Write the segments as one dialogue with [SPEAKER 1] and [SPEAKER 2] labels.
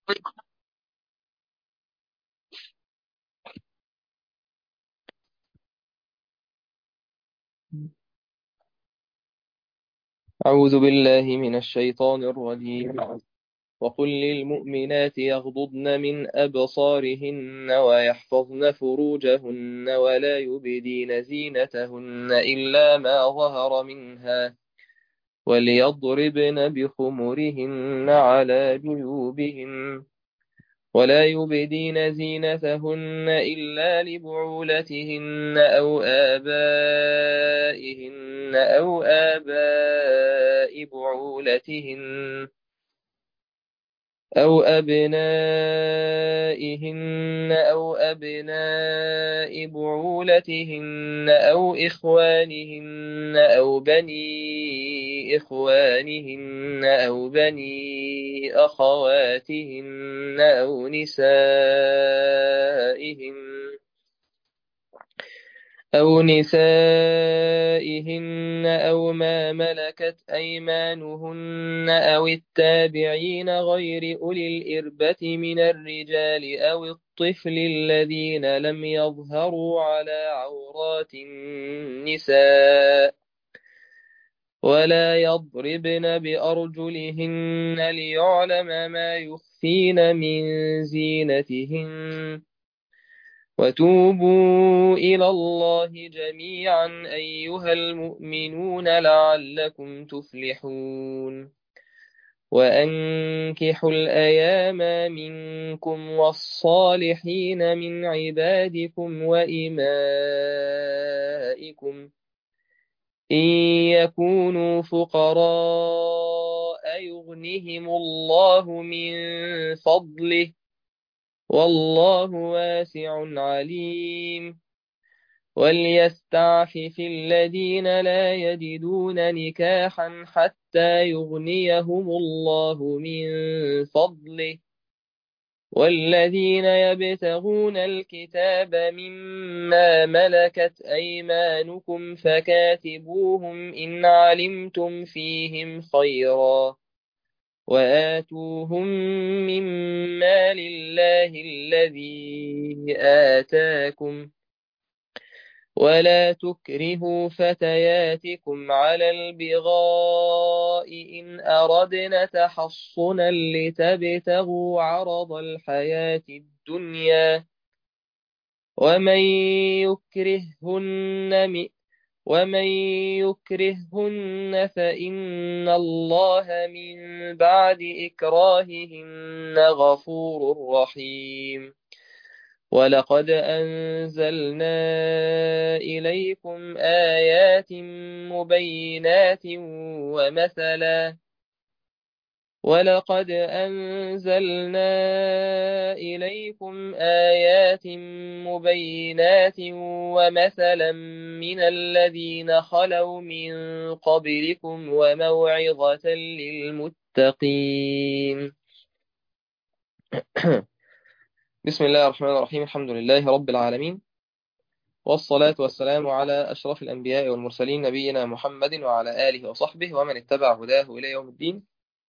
[SPEAKER 1] أعوذ بالله من الشيطان الرجيم وقل للمؤمنات يغضضن من أبصارهن ويحفظن فروجهن ولا يبدين زينتهن إلا ما ظهر منها وليضربن بخمرهن على جيوبهن ولا يبدين زينتهن إلا لبعولتهن أو آبائهن أو آباء بعولتهن أو أبنائهن أو أبناء بعولتهن أو إخوانهن أو بني إخوانهن أو بني أخواتهن أو نسائهن أو نسائهن أو ما ملكت أيمانهن أو التابعين غير أولي الإربة من الرجال أو الطفل الذين لم يظهروا على عورات النساء ولا يضربن بأرجلهن ليعلم ما يخفين من زينتهن وتوبوا إلى الله جميعا أيها المؤمنون لعلكم تفلحون وأنكحوا الأيام منكم والصالحين من عبادكم وإمائكم إن يكونوا فقراء يغنهم الله من فضله والله واسع عليم وليستعفف الذين لا يجدون نكاحا حتى يغنيهم الله من فضله والذين يبتغون الكتاب مما ملكت أيمانكم فكاتبوهم إن علمتم فيهم خيرا وآتوهم من مال الله الذي آتاكم ولا تكرهوا فتياتكم على البغاء إن أردنا تحصنا لتبتغوا عرض الحياة الدنيا ومن يكرهن من ومن يكرهن فإن الله من بعد إكراههن غفور رحيم ولقد أنزلنا إليكم آيات مبينات ومثلا ولقد أنزلنا إليكم آيات مبينات ومثلا من الذين خلوا من قبلكم وموعظة للمتقين بسم الله الرحمن الرحيم الحمد لله رب العالمين والصلاة والسلام على أشرف الأنبياء والمرسلين نبينا محمد وعلى آله وصحبه ومن اتبع هداه إلى يوم الدين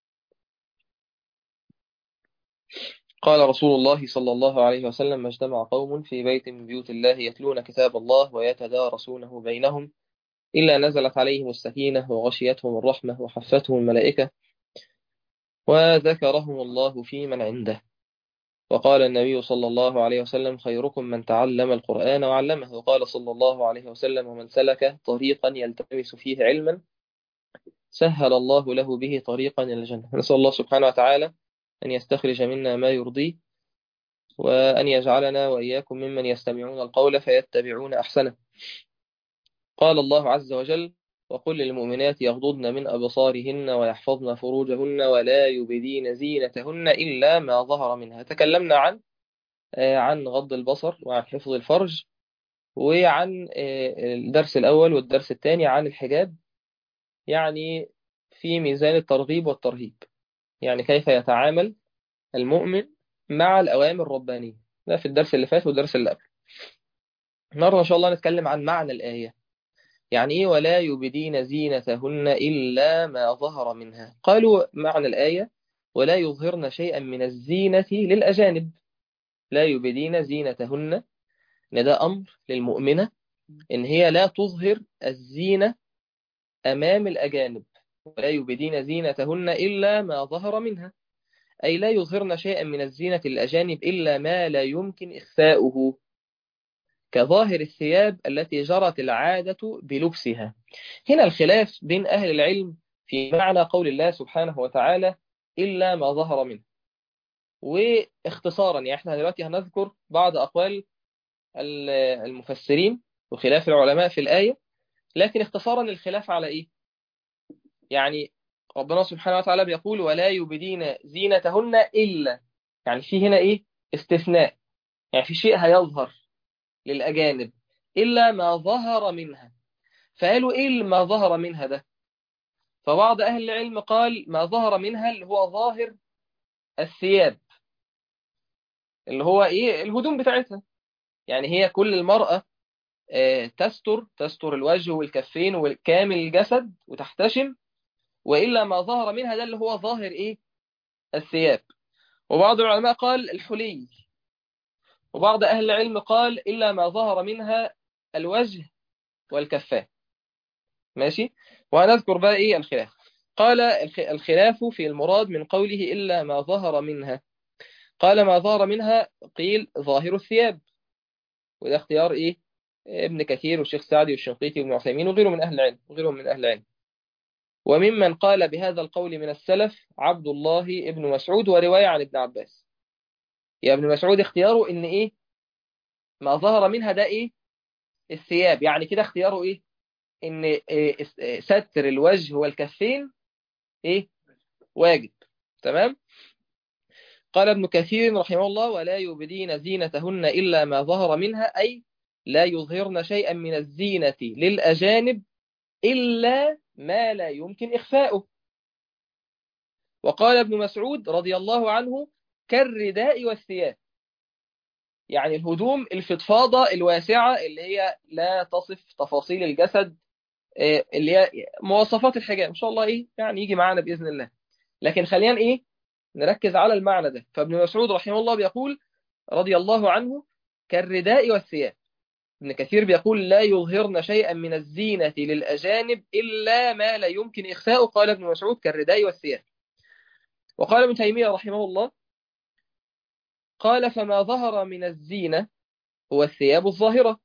[SPEAKER 1] قال رسول الله صلى الله عليه وسلم ما اجتمع قوم في بيت من بيوت الله يتلون كتاب الله ويتدارسونه بينهم إلا نزلت عليهم السكينة وغشيتهم الرحمة وحفتهم الملائكة وذكرهم الله في من عنده وقال النبي صلى الله عليه وسلم خيركم من تعلم القرآن وعلمه وقال صلى الله عليه وسلم ومن سلك طريقا يلتمس فيه علما سهل الله له به طريقا إلى الجنة نسأل الله سبحانه وتعالى أن يستخرج منا ما يرضيه وأن يجعلنا وإياكم ممن يستمعون القول فيتبعون أحسنه قال الله عز وجل وقل للمؤمنات يغضضن من أبصارهن ويحفظن فروجهن ولا يبدين زينتهن إلا ما ظهر منها تكلمنا عن عن غض البصر وعن حفظ الفرج وعن الدرس الأول والدرس الثاني عن الحجاب يعني في ميزان الترغيب والترهيب يعني كيف يتعامل المؤمن مع الأوامر الربانية ده في الدرس اللي فات والدرس اللي قبل النهارده إن شاء الله نتكلم عن معنى الآية يعني إيه ولا يبدين زينتهن إلا ما ظهر منها قالوا معنى الآية ولا يظهرن شيئا من الزينة للأجانب لا يبدين زينتهن إن ده أمر للمؤمنة إن هي لا تظهر الزينة أمام الأجانب ولا يبدين زينتهن إلا ما ظهر منها أي لا يظهرن شيئا من الزينة للأجانب إلا ما لا يمكن إخفاؤه كظاهر الثياب التي جرت العادة بلبسها هنا الخلاف بين أهل العلم في معنى قول الله سبحانه وتعالى إلا ما ظهر منه واختصارا يعني احنا دلوقتي هنذكر بعض أقوال المفسرين وخلاف العلماء في الآية لكن اختصارا الخلاف على إيه يعني ربنا سبحانه وتعالى بيقول ولا يبدين زينتهن إلا يعني في هنا إيه استثناء يعني في شيء هيظهر للأجانب إلا ما ظهر منها فقالوا إيه ما ظهر منها ده فبعض أهل العلم قال ما ظهر منها اللي هو ظاهر الثياب اللي هو إيه الهدوم بتاعتها يعني هي كل المرأة تستر تستر الوجه والكفين وكامل الجسد وتحتشم وإلا ما ظهر منها ده اللي هو ظاهر إيه الثياب وبعض العلماء قال الحلي وبعض أهل العلم قال إلا ما ظهر منها الوجه والكفان ماشي وهنذكر بقى إيه الخلاف قال الخلاف في المراد من قوله إلا ما ظهر منها قال ما ظهر منها قيل ظاهر الثياب وده اختيار إيه ابن كثير والشيخ سعدي والشنقيطي وابن عثيمين وغيره من أهل العلم وغيرهم من أهل العلم وممن قال بهذا القول من السلف عبد الله ابن مسعود ورواية عن ابن عباس يا ابن مسعود اختياره ان ايه ما ظهر منها ده ايه الثياب يعني كده اختياره ايه ان إيه ستر الوجه والكفين ايه واجب تمام قال ابن كثير رحمه الله ولا يبدين زينتهن إلا ما ظهر منها أي لا يظهرن شيئا من الزينة للأجانب إلا ما لا يمكن إخفاؤه وقال ابن مسعود رضي الله عنه كالرداء والثياب يعني الهدوم الفضفاضة الواسعة اللي هي لا تصف تفاصيل الجسد اللي هي مواصفات الحجاب إن شاء الله إيه يعني يجي معانا بإذن الله لكن خلينا إيه نركز على المعنى ده فابن مسعود رحمه الله بيقول رضي الله عنه كالرداء والثياب ابن كثير بيقول لا يظهرن شيئا من الزينة للأجانب إلا ما لا يمكن إخفاؤه قال ابن مسعود كالرداء والثياب وقال ابن تيمية رحمه الله قال فما ظهر من الزينة هو الثياب الظاهرة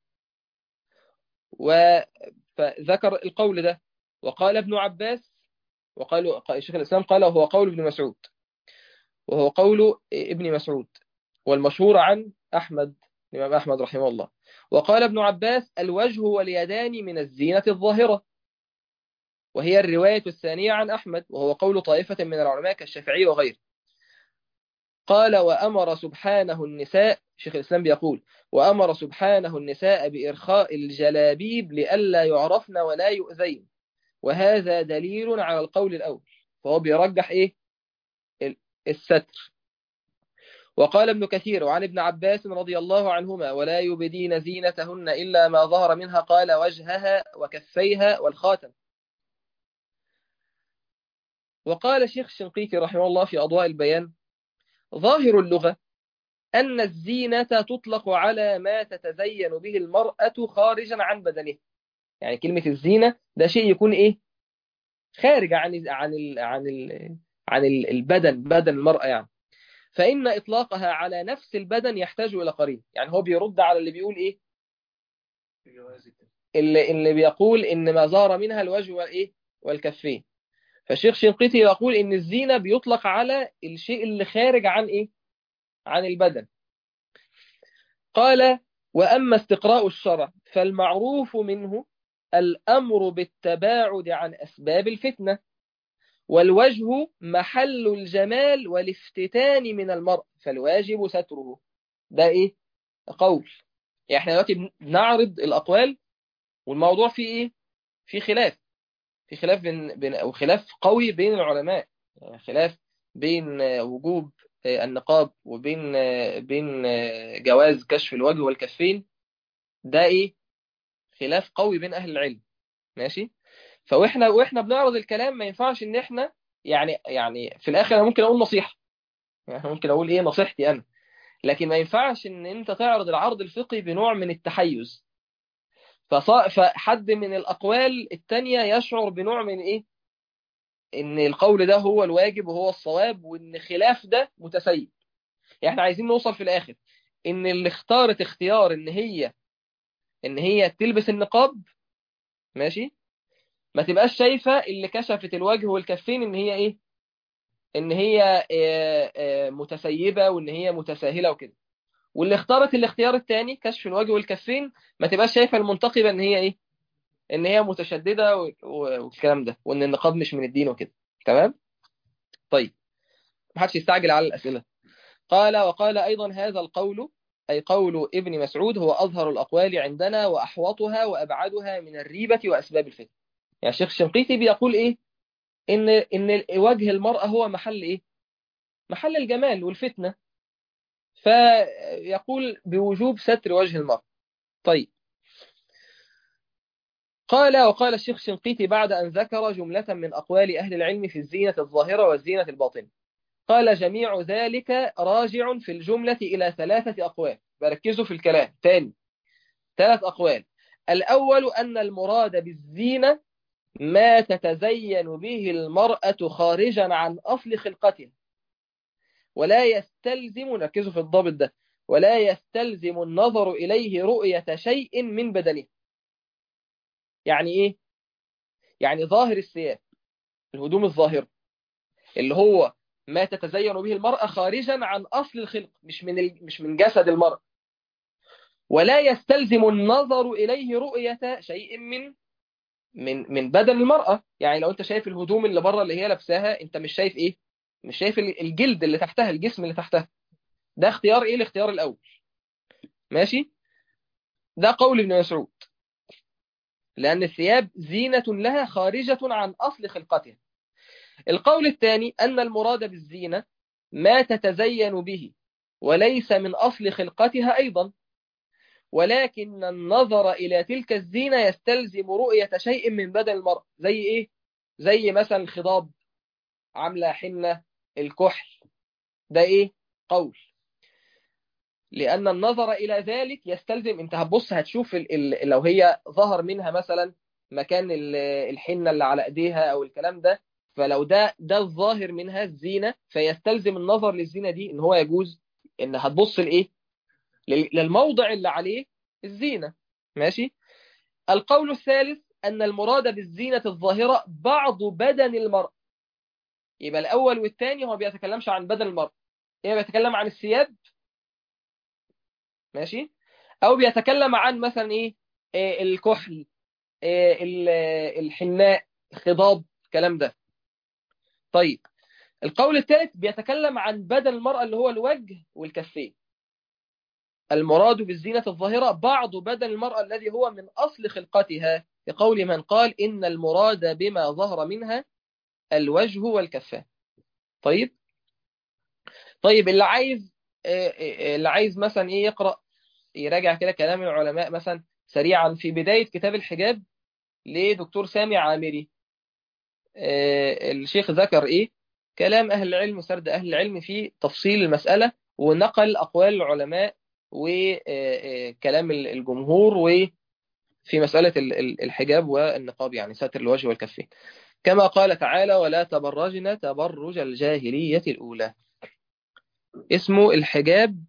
[SPEAKER 1] وذكر القول ده وقال ابن عباس وقال شيخ الإسلام قال وهو قول ابن مسعود وهو قول ابن مسعود والمشهور عن أحمد الإمام أحمد رحمه الله وقال ابن عباس الوجه واليدان من الزينة الظاهرة وهي الرواية الثانية عن أحمد وهو قول طائفة من العلماء كالشافعي وغيره قال وأمر سبحانه النساء شيخ الإسلام بيقول وأمر سبحانه النساء بإرخاء الجلابيب لئلا يعرفن ولا يؤذين وهذا دليل على القول الأول فهو بيرجح إيه الستر وقال ابن كثير وعن ابن عباس رضي الله عنهما ولا يبدين زينتهن إلا ما ظهر منها قال وجهها وكفيها والخاتم وقال شيخ الشنقيطي رحمه الله في أضواء البيان ظاهر اللغة أن الزينة تطلق على ما تتزين به المرأة خارجا عن بدنها يعني كلمة الزينة ده شيء يكون إيه خارج عن عن ال عن ال عن البدن بدن المرأة يعني فإن إطلاقها على نفس البدن يحتاج إلى قرين يعني هو بيرد على اللي بيقول إيه اللي, اللي بيقول إن ما ظهر منها الوجه والإيه والكفين فالشيخ شنقيطي يقول إن الزينة بيطلق على الشيء اللي خارج عن إيه عن البدن قال وأما استقراء الشرع فالمعروف منه الأمر بالتباعد عن أسباب الفتنة والوجه محل الجمال والافتتان من المرء فالواجب ستره ده ايه قول يعني احنا دلوقتي بنعرض الاقوال والموضوع فيه ايه في خلاف في خلاف بين, بين او خلاف قوي بين العلماء يعني خلاف بين وجوب النقاب وبين بين جواز كشف الوجه والكفين ده ايه خلاف قوي بين اهل العلم ماشي فاحنا واحنا بنعرض الكلام ما ينفعش ان احنا يعني يعني في الاخر انا ممكن اقول نصيحه يعني ممكن اقول ايه نصيحتي انا لكن ما ينفعش ان انت تعرض العرض الفقهي بنوع من التحيز فصا... فحد من الاقوال التانية يشعر بنوع من ايه ان القول ده هو الواجب وهو الصواب وان خلاف ده متسيب يعني احنا عايزين نوصل في الاخر ان اللي اختارت اختيار ان هي ان هي تلبس النقاب ماشي ما تبقاش شايفة اللي كشفت الوجه والكفين ان هي ايه ان هي آه، آه، متسيبة وان هي متساهلة وكده واللي اختارت الاختيار الثاني كشف الوجه والكفين ما تبقاش شايفة المنتقبة ان هي ايه ان هي متشددة و- و- والكلام ده وان النقاب مش من الدين وكده تمام طيب محدش يستعجل على الأسئلة قال وقال أيضا هذا القول أي قول ابن مسعود هو أظهر الأقوال عندنا وأحوطها وأبعدها من الريبة وأسباب الفتن يعني الشيخ الشنقيطي بيقول إيه إن إن وجه المرأة هو محل إيه محل الجمال والفتنة فيقول بوجوب ستر وجه المرأة طيب قال وقال الشيخ الشنقيطي بعد أن ذكر جملة من أقوال أهل العلم في الزينة الظاهرة والزينة الباطنة قال جميع ذلك راجع في الجملة إلى ثلاثة أقوال بركزوا في الكلام تاني ثلاث أقوال الأول أن المراد بالزينة ما تتزين به المرأة خارجا عن أصل خلقتها ولا يستلزم ركزوا في الضابط ده ولا يستلزم النظر إليه رؤية شيء من بدنه يعني إيه؟ يعني ظاهر الثياب الهدوم الظاهرة اللي هو ما تتزين به المرأة خارجا عن أصل الخلق مش من ال... مش من جسد المرأة ولا يستلزم النظر إليه رؤية شيء من من من بدن المرأة يعني لو أنت شايف الهدوم اللي بره اللي هي لابساها أنت مش شايف إيه مش شايف الجلد اللي تحتها الجسم اللي تحتها ده اختيار إيه الاختيار الأول ماشي ده قول ابن مسعود لأن الثياب زينة لها خارجة عن أصل خلقتها القول الثاني أن المراد بالزينة ما تتزين به وليس من أصل خلقتها أيضا ولكن النظر إلى تلك الزينة يستلزم رؤية شيء من بدن المرء زي إيه؟ زي مثلا الخضاب عاملة حنة الكحل ده إيه؟ قول لأن النظر إلى ذلك يستلزم أنت هتبص هتشوف ال ال لو هي ظهر منها مثلا مكان الحنة اللي على أيديها أو الكلام ده فلو ده ده الظاهر منها الزينة فيستلزم النظر للزينة دي إن هو يجوز إن هتبص لإيه؟ للموضع اللي عليه الزينة ماشي القول الثالث أن المراد بالزينة الظاهرة بعض بدن المرء يبقى الأول والثاني هو بيتكلمش عن بدن المرء إما بيتكلم عن الثياب ماشي أو بيتكلم عن مثلا إيه, إيه الكحل إيه الحناء خضاب الكلام ده طيب القول الثالث بيتكلم عن بدن المرأة اللي هو الوجه والكفين المراد بالزينة الظاهرة بعض بدن المرأة الذي هو من أصل خلقتها لقول من قال إن المراد بما ظهر منها الوجه والكفان طيب طيب اللي عايز اللي عايز مثلا ايه يقرأ يراجع كده كلام العلماء مثلا سريعا في بداية كتاب الحجاب لدكتور سامي عامري الشيخ ذكر ايه كلام أهل العلم سرد أهل العلم في تفصيل المسألة ونقل أقوال العلماء وكلام الجمهور وفي مسألة الحجاب والنقاب يعني ساتر الوجه والكفين كما قال تعالى ولا تبرجن تبرج الجاهلية الأولى اسمه الحجاب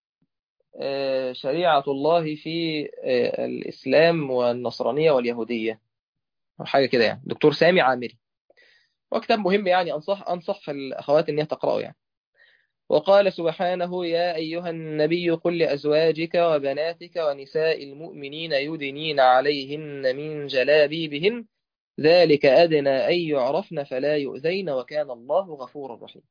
[SPEAKER 1] شريعة الله في الإسلام والنصرانية واليهودية أو حاجة كده يعني دكتور سامي عامري وكتاب مهم يعني أنصح أنصح الأخوات إن هي تقرأه يعني وقال سبحانه يا أيها النبي قل لأزواجك وبناتك ونساء المؤمنين يدنين عليهن من جلابيبهن ذلك أدنى أن يعرفن فلا يؤذين وكان الله غفورا رحيما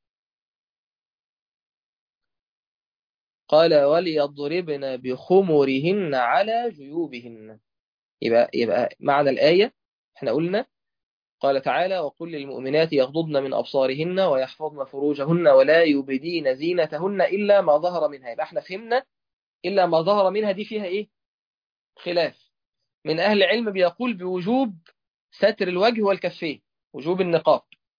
[SPEAKER 1] قال وليضربن بخمرهن على جيوبهن يبقى, يبقى معنى الآية احنا قلنا قال تعالى وقل للمؤمنات يغضضن من أبصارهن ويحفظن فروجهن ولا يبدين زينتهن إلا ما ظهر منها يبقى احنا فهمنا إلا ما ظهر منها دي فيها إيه خلاف من أهل العلم بيقول بوجوب ستر الوجه والكفين وجوب النقاب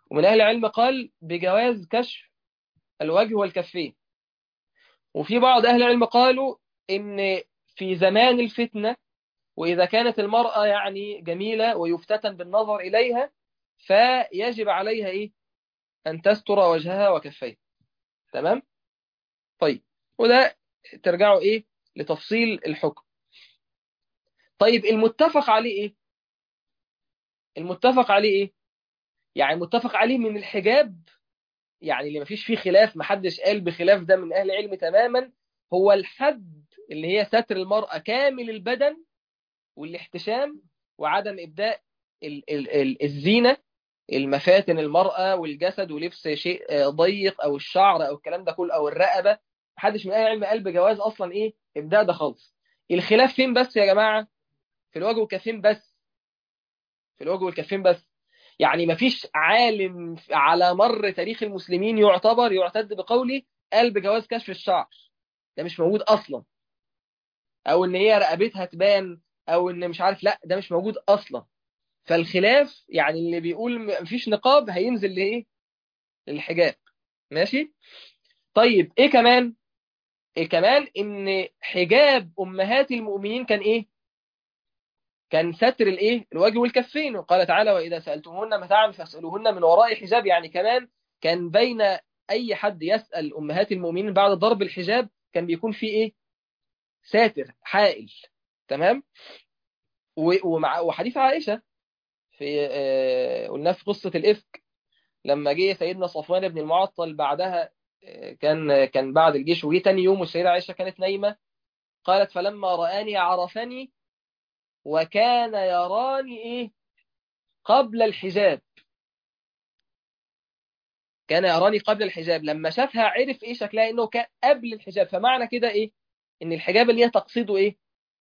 [SPEAKER 1] ومن أهل العلم قال بجواز كشف الوجه والكفين وفي بعض أهل العلم قالوا إن في زمان الفتنة وإذا كانت المرأة يعني جميلة ويفتتن بالنظر إليها فيجب عليها إيه أن تستر وجهها وكفيها تمام طيب وده ترجعوا إيه لتفصيل الحكم طيب المتفق عليه إيه المتفق عليه إيه يعني المتفق عليه من الحجاب يعني اللي مفيش فيه خلاف محدش قال بخلاف ده من أهل العلم تماما هو الحد اللي هي ستر المرأة كامل البدن والاحتشام وعدم إبداء ال ال ال الزينة المفاتن المرأة والجسد ولبس شيء ضيق أو الشعر أو الكلام ده كله أو الرقبة محدش من أهل العلم قال بجواز أصلا إيه إبداء ده خالص الخلاف فين بس يا جماعة في الوجه والكفين بس في الوجه والكفين بس يعني مفيش عالم على مر تاريخ المسلمين يعتبر يعتد بقوله قال بجواز كشف الشعر ده مش موجود أصلا أو إن هي رقبتها تبان أو إن مش عارف لا ده مش موجود أصلا فالخلاف يعني اللي بيقول مفيش نقاب هينزل لإيه للحجاب ماشي طيب إيه كمان إيه كمان إن حجاب أمهات المؤمنين كان إيه كان ستر الايه الوجه والكفين وقال تعالى واذا سالتموهن متاعا فاسالوهن من وراء حجاب يعني كمان كان بين اي حد يسال امهات المؤمنين بعد ضرب الحجاب كان بيكون في ايه ساتر حائل تمام ومع وحديث عائشه في آه قلنا في قصه الافك لما جه سيدنا صفوان بن المعطل بعدها آه كان كان بعد الجيش وجه تاني يوم والسيده عائشه كانت نايمه قالت فلما رآني عرفني وكان يراني ايه قبل الحجاب كان يراني قبل الحجاب لما شافها عرف ايه شكلها انه كان قبل الحجاب فمعنى كده ايه ان الحجاب اللي هي تقصده ايه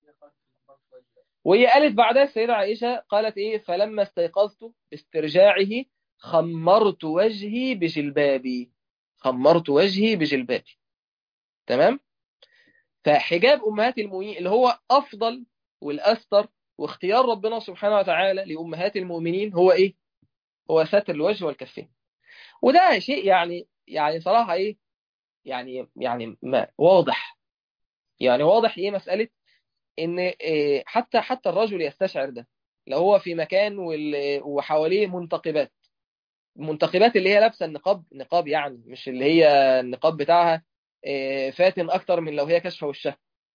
[SPEAKER 1] وهي قالت بعدها السيدة عائشة قالت ايه فلما استيقظت باسترجاعه خمرت وجهي بجلبابي خمرت وجهي بجلبابي تمام فحجاب امهات المؤمنين اللي هو افضل والأستر واختيار ربنا سبحانه وتعالى لأمهات المؤمنين هو إيه؟ هو ستر الوجه والكفين وده شيء يعني يعني صراحة إيه؟ يعني يعني ما واضح يعني واضح إيه مسألة إن إيه حتى حتى الرجل يستشعر ده لو هو في مكان وحواليه منتقبات المنتقبات اللي هي لابسة النقاب نقاب يعني مش اللي هي النقاب بتاعها إيه فاتن أكتر من لو هي كشفة وشها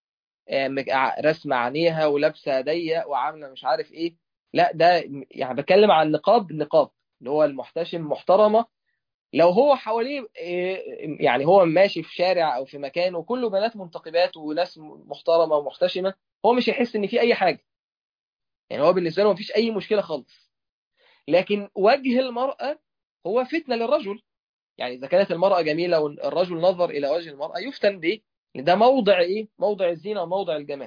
[SPEAKER 1] رسمة عينيها ولابسه ضيق وعامله مش عارف ايه لا ده يعني بتكلم عن نقاب نقاب اللي هو المحتشم محترمه لو هو حواليه يعني هو ماشي في شارع او في مكان وكله بنات منتقبات وناس محترمه ومحتشمه هو مش هيحس ان في اي حاجه يعني هو بالنسبه له مفيش اي مشكله خالص لكن وجه المراه هو فتنه للرجل يعني اذا كانت المراه جميله والرجل نظر الى وجه المراه يفتن به ده موضع ايه موضع الزينه وموضع الجمال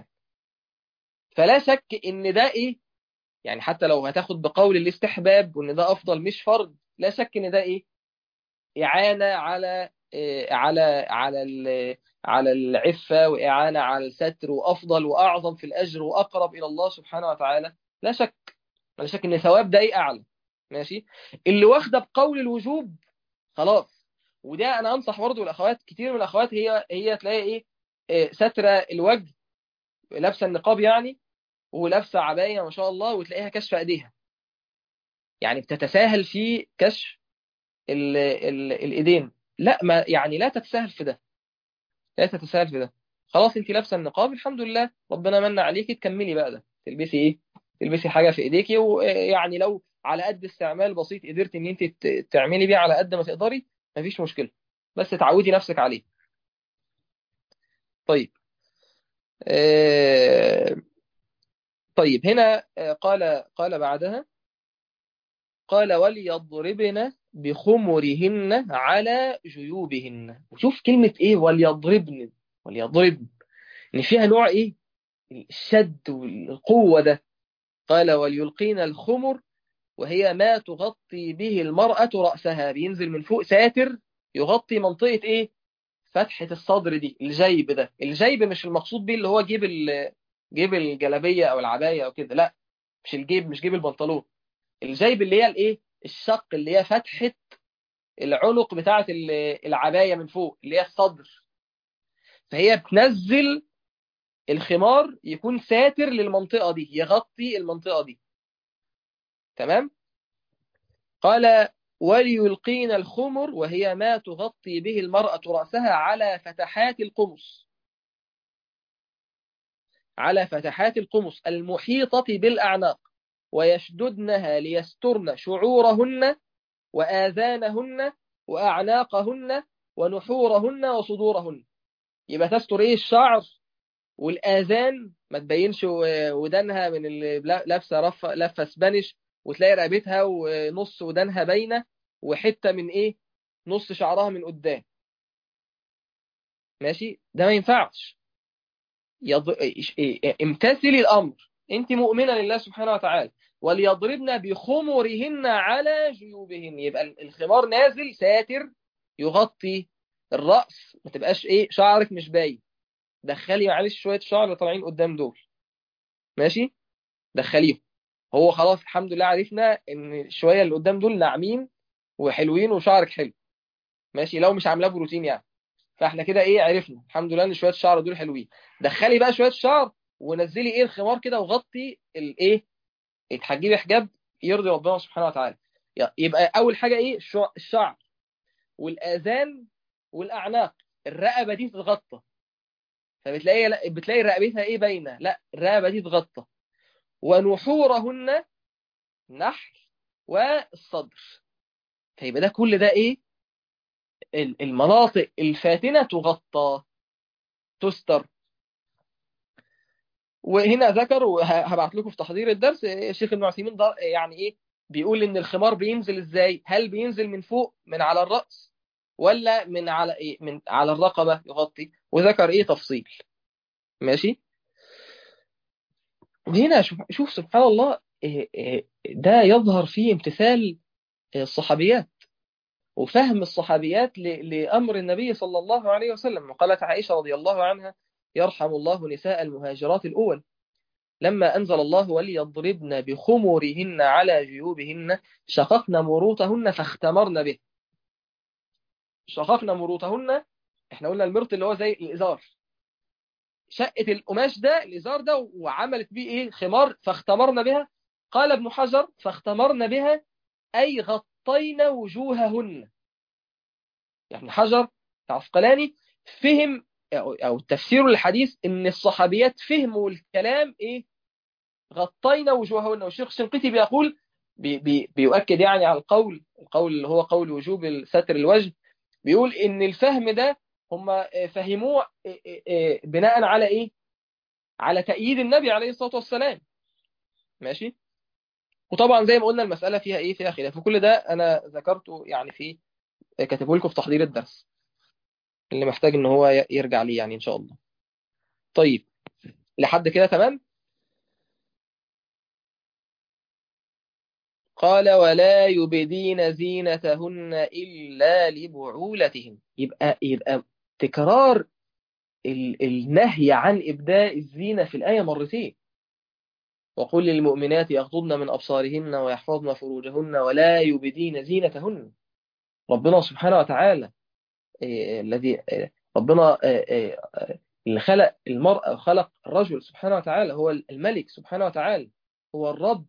[SPEAKER 1] فلا شك ان ده ايه يعني حتى لو هتاخد بقول الاستحباب وان ده افضل مش فرض لا شك ان ده ايه اعانه على إيه على على على العفه واعانه على الستر وافضل واعظم في الاجر واقرب الى الله سبحانه وتعالى لا شك لا شك ان ثواب ده ايه اعلى ماشي اللي واخده بقول الوجوب خلاص وده انا انصح برضه الاخوات كتير من الاخوات هي هي تلاقي ايه, إيه ستره الوجه لابسه النقاب يعني ولابسه عبايه ما شاء الله وتلاقيها كشف ايديها يعني بتتساهل في كشف ال ال الايدين لا ما يعني لا تتساهل في ده لا تتساهل في ده خلاص انت لابسه النقاب الحمد لله ربنا من عليكي تكملي بقى ده تلبسي ايه تلبسي حاجه في ايديكي ويعني لو على قد استعمال بسيط قدرت ان انت تعملي بيه على قد ما تقدري مفيش مشكلة بس تعودي نفسك عليه طيب آه طيب هنا قال قال بعدها قال وليضربن بخمرهن على جيوبهن وشوف كلمة ايه وليضربن وليضربن ان فيها نوع ايه الشد والقوة ده قال وليلقين الخمر وهي ما تغطي به المرأة رأسها بينزل من فوق ساتر يغطي منطقة ايه فتحة الصدر دي الجيب ده الجيب مش المقصود بيه اللي هو جيب جيب الجلابية او العباية او كده لا مش الجيب مش جيب البنطلون الجيب اللي هي الايه الشق اللي هي فتحة العنق بتاعة العباية من فوق اللي هي الصدر فهي بتنزل الخمار يكون ساتر للمنطقة دي يغطي المنطقة دي تمام قال وليلقين الخمر وهي ما تغطي به المرأة رأسها على فتحات القمص على فتحات القمص المحيطة بالأعناق ويشددنها ليسترن شعورهن وآذانهن وأعناقهن ونحورهن وصدورهن يبقى تستر ايه الشعر والآذان ما تبينش ودانها من اللي لابسه لفه لفه سبانيش وتلاقي رقبتها ونص ودانها باينه وحته من ايه نص شعرها من قدام ماشي ده ما ينفعش يض... امتثلي الامر انت مؤمنه لله سبحانه وتعالى وليضربن بخمرهن على جيوبهن يبقى الخمار نازل ساتر يغطي الراس ما تبقاش ايه شعرك مش باين دخلي معلش شويه شعر اللي طالعين قدام دول ماشي دخليهم هو خلاص الحمد لله عرفنا ان شويه اللي قدام دول ناعمين وحلوين وشعرك حلو ماشي لو مش عاملاه بروتين يعني فاحنا كده ايه عرفنا الحمد لله ان شويه الشعر دول حلوين دخلي بقى شويه شعر ونزلي ايه الخمار كده وغطي الايه اتحجبي حجاب يرضي ربنا سبحانه وتعالى يبقى اول حاجه ايه الشعر والاذان والاعناق الرقبه دي تتغطى فبتلاقي بتلاقي رقبتها ايه باينه لا الرقبه دي تغطى ونحورهن نحل والصدر فيبقى ده كل ده ايه المناطق الفاتنه تغطى تستر وهنا ذكر وهبعت لكم في تحضير الدرس الشيخ ابن عثيمين يعني ايه بيقول ان الخمار بينزل ازاي هل بينزل من فوق من على الراس ولا من على ايه من على الرقبه يغطي وذكر ايه تفصيل ماشي وهنا شوف, شوف سبحان الله ده يظهر فيه امتثال الصحابيات وفهم الصحابيات لأمر النبي صلى الله عليه وسلم وقالت عائشة رضي الله عنها يرحم الله نساء المهاجرات الأول لما أنزل الله وليضربن بخمرهن على جيوبهن شققن مروطهن فاختمرن به شققن مروطهن احنا قلنا المرط اللي هو زي الإزار شقت القماش ده الإزار ده وعملت بيه إيه خمار فاختمرن بها قال ابن حجر فاختمرن بها أي غطين وجوههن يعني حجر عسقلاني فهم أو تفسير الحديث إن الصحابيات فهموا الكلام إيه غطينا وجوههن والشيخ الشنقيطي بيقول بي بي بيؤكد يعني على القول القول اللي هو قول وجوب ستر الوجه بيقول إن الفهم ده هم فهموه بناء على ايه على تأييد النبي عليه الصلاة والسلام ماشي وطبعا زي ما قلنا المسألة فيها ايه فيها خلاف وكل ده انا ذكرته يعني في كاتبه لكم في تحضير الدرس اللي محتاج ان هو يرجع ليه يعني ان شاء الله طيب لحد كده تمام قال ولا يبدين زينتهن إلا لبعولتهن يبقى يبقى تكرار النهي عن إبداء الزينة في الآية مرتين وقل للمؤمنات يغضضن من أبصارهن ويحفظن فروجهن ولا يبدين زينتهن ربنا سبحانه وتعالى الذي ربنا اللي خلق المرأة وخلق الرجل سبحانه وتعالى هو الملك سبحانه وتعالى هو الرب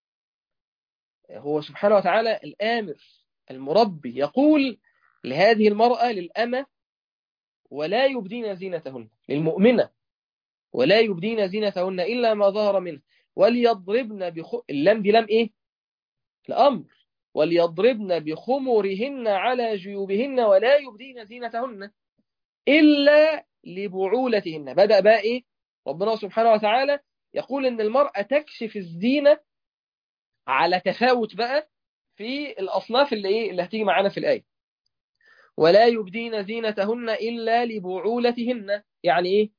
[SPEAKER 1] هو سبحانه وتعالى الآمر المربي يقول لهذه المرأة للأمة ولا يبدين زينتهن للمؤمنة ولا يبدين زينتهن إلا ما ظهر منه وليضربن بخ... اللام دي لام إيه؟ الأمر وليضربن بخمرهن على جيوبهن ولا يبدين زينتهن إلا لبعولتهن بدأ بقى إيه؟ ربنا سبحانه وتعالى يقول إن المرأة تكشف الزينة على تفاوت بقى في الأصناف اللي إيه اللي هتيجي معانا في الآية ولا يبدين زينتهن إلا لبعولتهن يعني إيه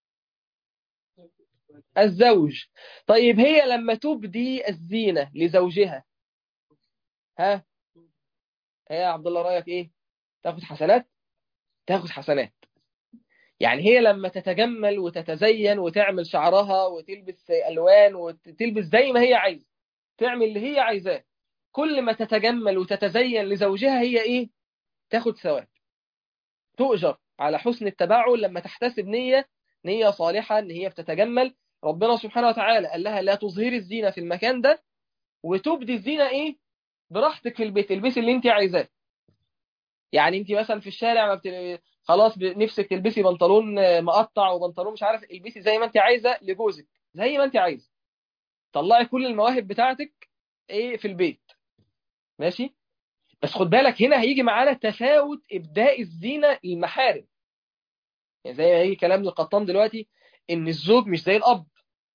[SPEAKER 1] الزوج طيب هي لما تبدي الزينة لزوجها ها هي يا عبد الله رأيك إيه تاخد حسنات تاخد حسنات يعني هي لما تتجمل وتتزين وتعمل شعرها وتلبس ألوان وتلبس زي ما هي عايزة تعمل اللي هي عايزاه كل ما تتجمل وتتزين لزوجها هي ايه تاخد ثواب تؤجر على حسن التبعل لما تحتسب نية نية صالحة ان هي بتتجمل ربنا سبحانه وتعالى قال لها لا تظهري الزينة في المكان ده وتبدي الزينة ايه براحتك في البيت البسي اللي انت عايزاه يعني انت مثلا في الشارع ما بت... خلاص نفسك تلبسي بنطلون مقطع وبنطلون مش عارف البسي زي ما انت عايزه لجوزك زي ما انت عايزه طلعي كل المواهب بتاعتك ايه في البيت ماشي بس خد بالك هنا هيجي معانا تفاوت ابداء الزينه للمحارم يعني زي ما هيجي كلام القطان دلوقتي ان الزوج مش زي الاب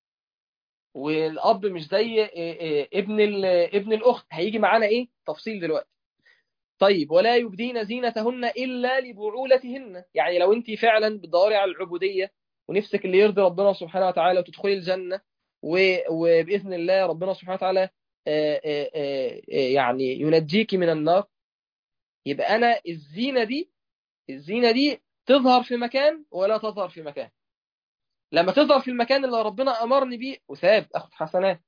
[SPEAKER 1] والاب مش زي ابن ابن الاخت هيجي معانا ايه تفصيل دلوقتي طيب ولا يبدين زينتهن الا لبعولتهن يعني لو انت فعلا بتدوري على العبوديه ونفسك اللي يرضي ربنا سبحانه وتعالى وتدخلي الجنه وباذن الله ربنا سبحانه وتعالى يعني ينجيك من النار يبقى انا الزينه دي الزينه دي تظهر في مكان ولا تظهر في مكان لما تظهر في المكان اللي ربنا امرني بيه وثاب اخد حسنات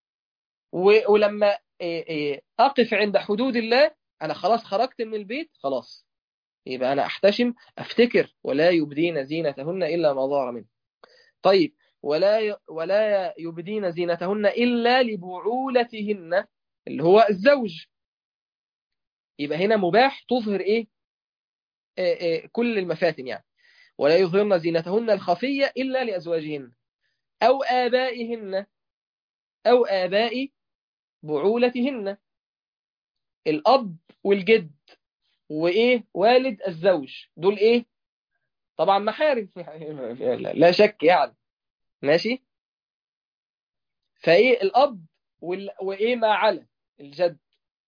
[SPEAKER 1] ولما اقف عند حدود الله انا خلاص خرجت من البيت خلاص يبقى انا احتشم افتكر ولا يبدين زينتهن الا ما ظهر منه طيب ولا ولا يبدين زينتهن الا لبعولتهن اللي هو الزوج يبقى هنا مباح تظهر ايه آه آه كل المفاتن يعني ولا يظهرن زينتهن الخفية إلا لأزواجهن أو آبائهن أو آباء بعولتهن الأب والجد وإيه والد الزوج دول إيه طبعا محارم لا شك يعني ماشي فإيه الأب وال... وإيه ما على الجد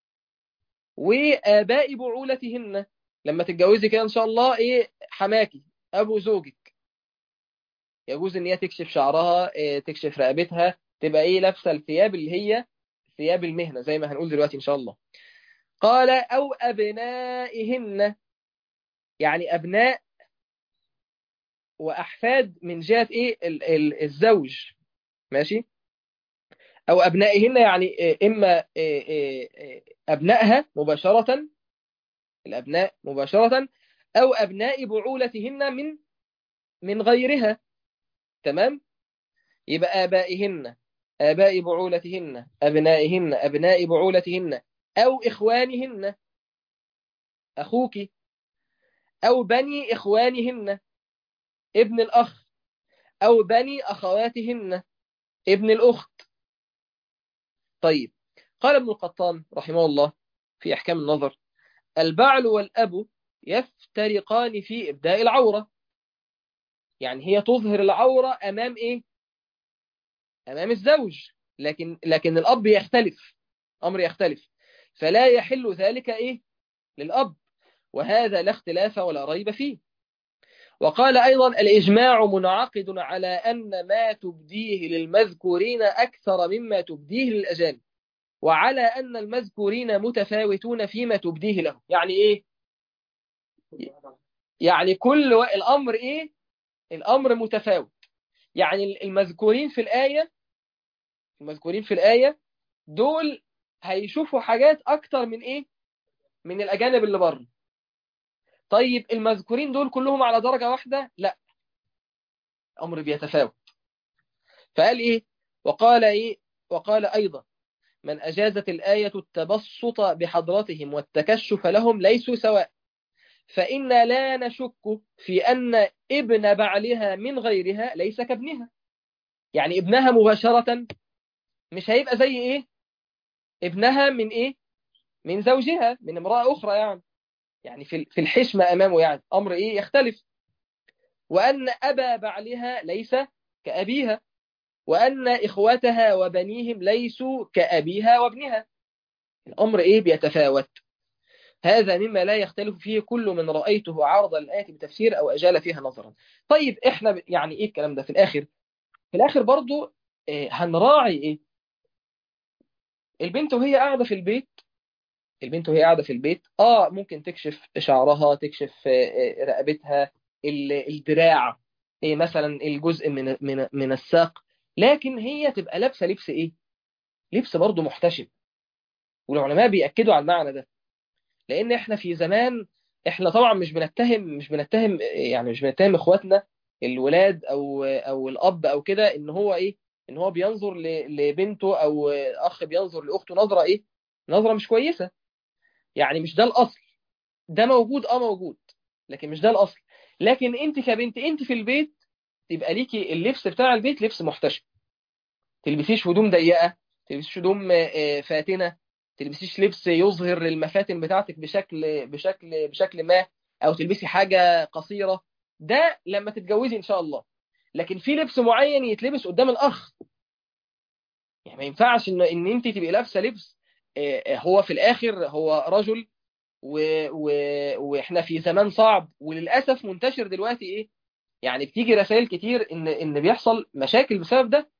[SPEAKER 1] وآباء بعولتهن لما تتجوزي كده إن شاء الله إيه حماكي ابو زوجك يجوز ان هي تكشف شعرها تكشف رقبتها تبقى ايه لابسه الثياب اللي هي ثياب المهنه زي ما هنقول دلوقتي ان شاء الله قال او ابنائهن يعني ابناء واحفاد من جهه ايه الزوج ماشي او ابنائهن يعني اما ابنائها مباشره الابناء مباشره أو أبناء بعولتهن من من غيرها تمام يبقى آبائهن آباء بعولتهن أبنائهن أبناء بعولتهن أو إخوانهن أخوك أو بني إخوانهن ابن الأخ أو بني أخواتهن ابن الأخت طيب قال ابن القطان رحمه الله في أحكام النظر البعل والأب يفترقان في إبداء العورة يعني هي تظهر العورة أمام إيه؟ أمام الزوج لكن لكن الأب يختلف أمر يختلف فلا يحل ذلك إيه؟ للأب وهذا لا اختلاف ولا ريب فيه وقال أيضا الإجماع منعقد على أن ما تبديه للمذكورين أكثر مما تبديه للأجانب وعلى أن المذكورين متفاوتون فيما تبديه لهم يعني إيه؟ يعني كل و... الأمر إيه الأمر متفاوت يعني المذكورين في الآية المذكورين في الآية دول هيشوفوا حاجات أكتر من إيه من الأجانب اللي بره طيب المذكورين دول كلهم على درجة واحدة لا الأمر بيتفاوت فقال إيه وقال إيه وقال أيضا من أجازت الآية التبسط بحضرتهم والتكشف لهم ليسوا سواء فإن لا نشك في أن ابن بعلها من غيرها ليس كابنها يعني ابنها مباشرة مش هيبقى زي إيه ابنها من إيه من زوجها من امرأة أخرى يعني يعني في في الحشمة أمامه يعني أمر إيه يختلف وأن أبا بعلها ليس كأبيها وأن إخوتها وبنيهم ليسوا كأبيها وابنها الأمر إيه بيتفاوت هذا مما لا يختلف فيه كل من رأيته عارض الآية بتفسير أو أجال فيها نظرا طيب إحنا يعني إيه الكلام ده في الآخر في الآخر برضو إيه هنراعي إيه البنت وهي قاعدة في البيت البنت وهي قاعدة في البيت آه ممكن تكشف شعرها تكشف رقبتها الدراع إيه مثلا الجزء من من من الساق لكن هي تبقى لابسه لبس ايه لبس برضه محتشم والعلماء بيأكدوا على المعنى ده لان احنا في زمان احنا طبعا مش بنتهم مش بنتهم يعني مش بنتهم اخواتنا الولاد او او الاب او كده ان هو ايه ان هو بينظر ل- لبنته او اخ بينظر لاخته نظره ايه نظره مش كويسه يعني مش ده الاصل ده موجود اه موجود لكن مش ده الاصل لكن انت كبنت انت في البيت يبقى ليكي اللبس بتاع البيت لبس محتشم تلبسيش هدوم ضيقه تلبسيش هدوم آه، فاتنه تلبسيش لبس يظهر المفاتن بتاعتك بشكل بشكل بشكل ما او تلبسي حاجه قصيره ده لما تتجوزي ان شاء الله لكن في لبس معين يتلبس قدام الاخ يعني ما ينفعش ان ان انت تبقي لابسه لبس آه، آه، هو في الاخر هو رجل و... و... واحنا في زمان صعب وللاسف منتشر دلوقتي ايه يعني بتيجي رسائل كتير ان ان بيحصل مشاكل بسبب ده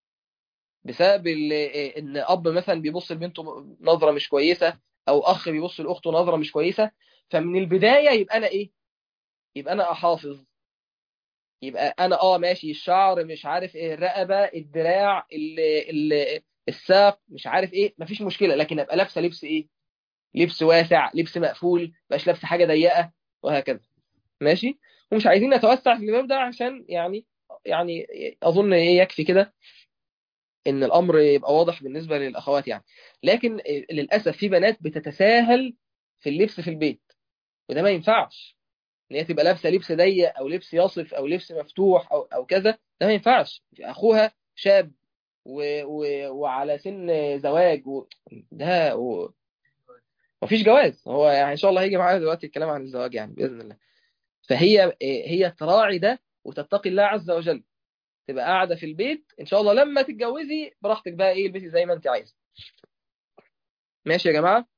[SPEAKER 1] بسبب ال... ان اب مثلا بيبص لبنته نظره مش كويسه او اخ بيبص لاخته نظره مش كويسه فمن البدايه يبقى انا ايه يبقى انا احافظ يبقى انا اه ماشي الشعر مش عارف ايه الرقبه الدراع ال... ال... الساق مش عارف ايه مفيش مشكله لكن ابقى لابسه لبس ايه لبس واسع لبس مقفول مبقاش لابسه حاجه ضيقه وهكذا ماشي ومش عايزين نتوسع في الباب ده عشان يعني يعني اظن ايه يكفي كده ان الامر يبقى واضح بالنسبه للاخوات يعني لكن للاسف في بنات بتتساهل في اللبس في البيت وده ما ينفعش ان هي تبقى لابسه لبس ضيق او لبس يصف او لبس مفتوح او او كذا ده ما ينفعش اخوها شاب و و وعلى سن زواج و ده و مفيش جواز هو يعني ان شاء الله هيجي معانا دلوقتي الكلام عن الزواج يعني باذن الله فهي هي تراعي ده وتتقي الله عز وجل تبقى قاعده في البيت ان شاء الله لما تتجوزي براحتك بقى ايه البسي زي ما انت عايزه ماشي يا جماعه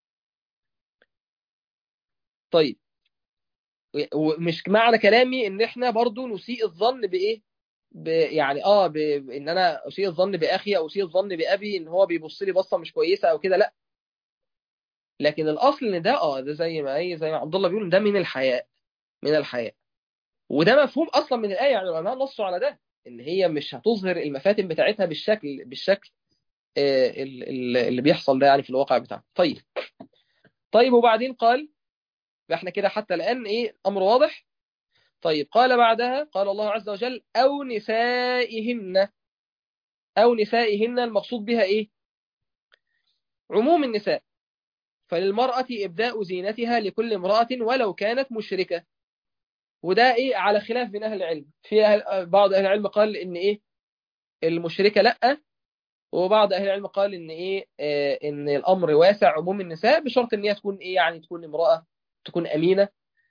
[SPEAKER 1] طيب ومش معنى كلامي ان احنا برضو نسيء الظن بايه ب يعني اه ب... ان انا اسيء الظن باخي او اسيء الظن بابي ان هو بيبص لي بصه مش كويسه او كده لا لكن الاصل ان ده اه ده زي ما ايه زي ما عبد الله بيقول ده من الحياء من الحياء وده مفهوم اصلا من الايه يعني العلماء نصوا على ده ان هي مش هتظهر المفاتن بتاعتها بالشكل بالشكل آه اللي بيحصل ده يعني في الواقع بتاعه طيب طيب وبعدين قال احنا كده حتى الان ايه امر واضح طيب قال بعدها قال الله عز وجل او نسائهن او نسائهن المقصود بها ايه عموم النساء فللمرأة إبداء زينتها لكل امرأة ولو كانت مشركة وده إيه على خلاف بين أهل العلم في أهل بعض أهل العلم قال إن إيه المشركة لأ وبعض أهل العلم قال إن إيه آه إن الأمر واسع عموم النساء بشرط إن هي تكون إيه يعني تكون امرأة تكون أمينة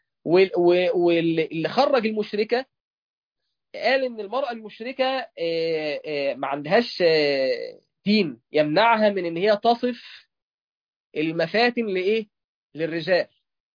[SPEAKER 1] واللي خرج المشركة قال إن المرأة المشركة آه آه ما عندهاش دين يمنعها من إن هي تصف المفاتن لايه للرجال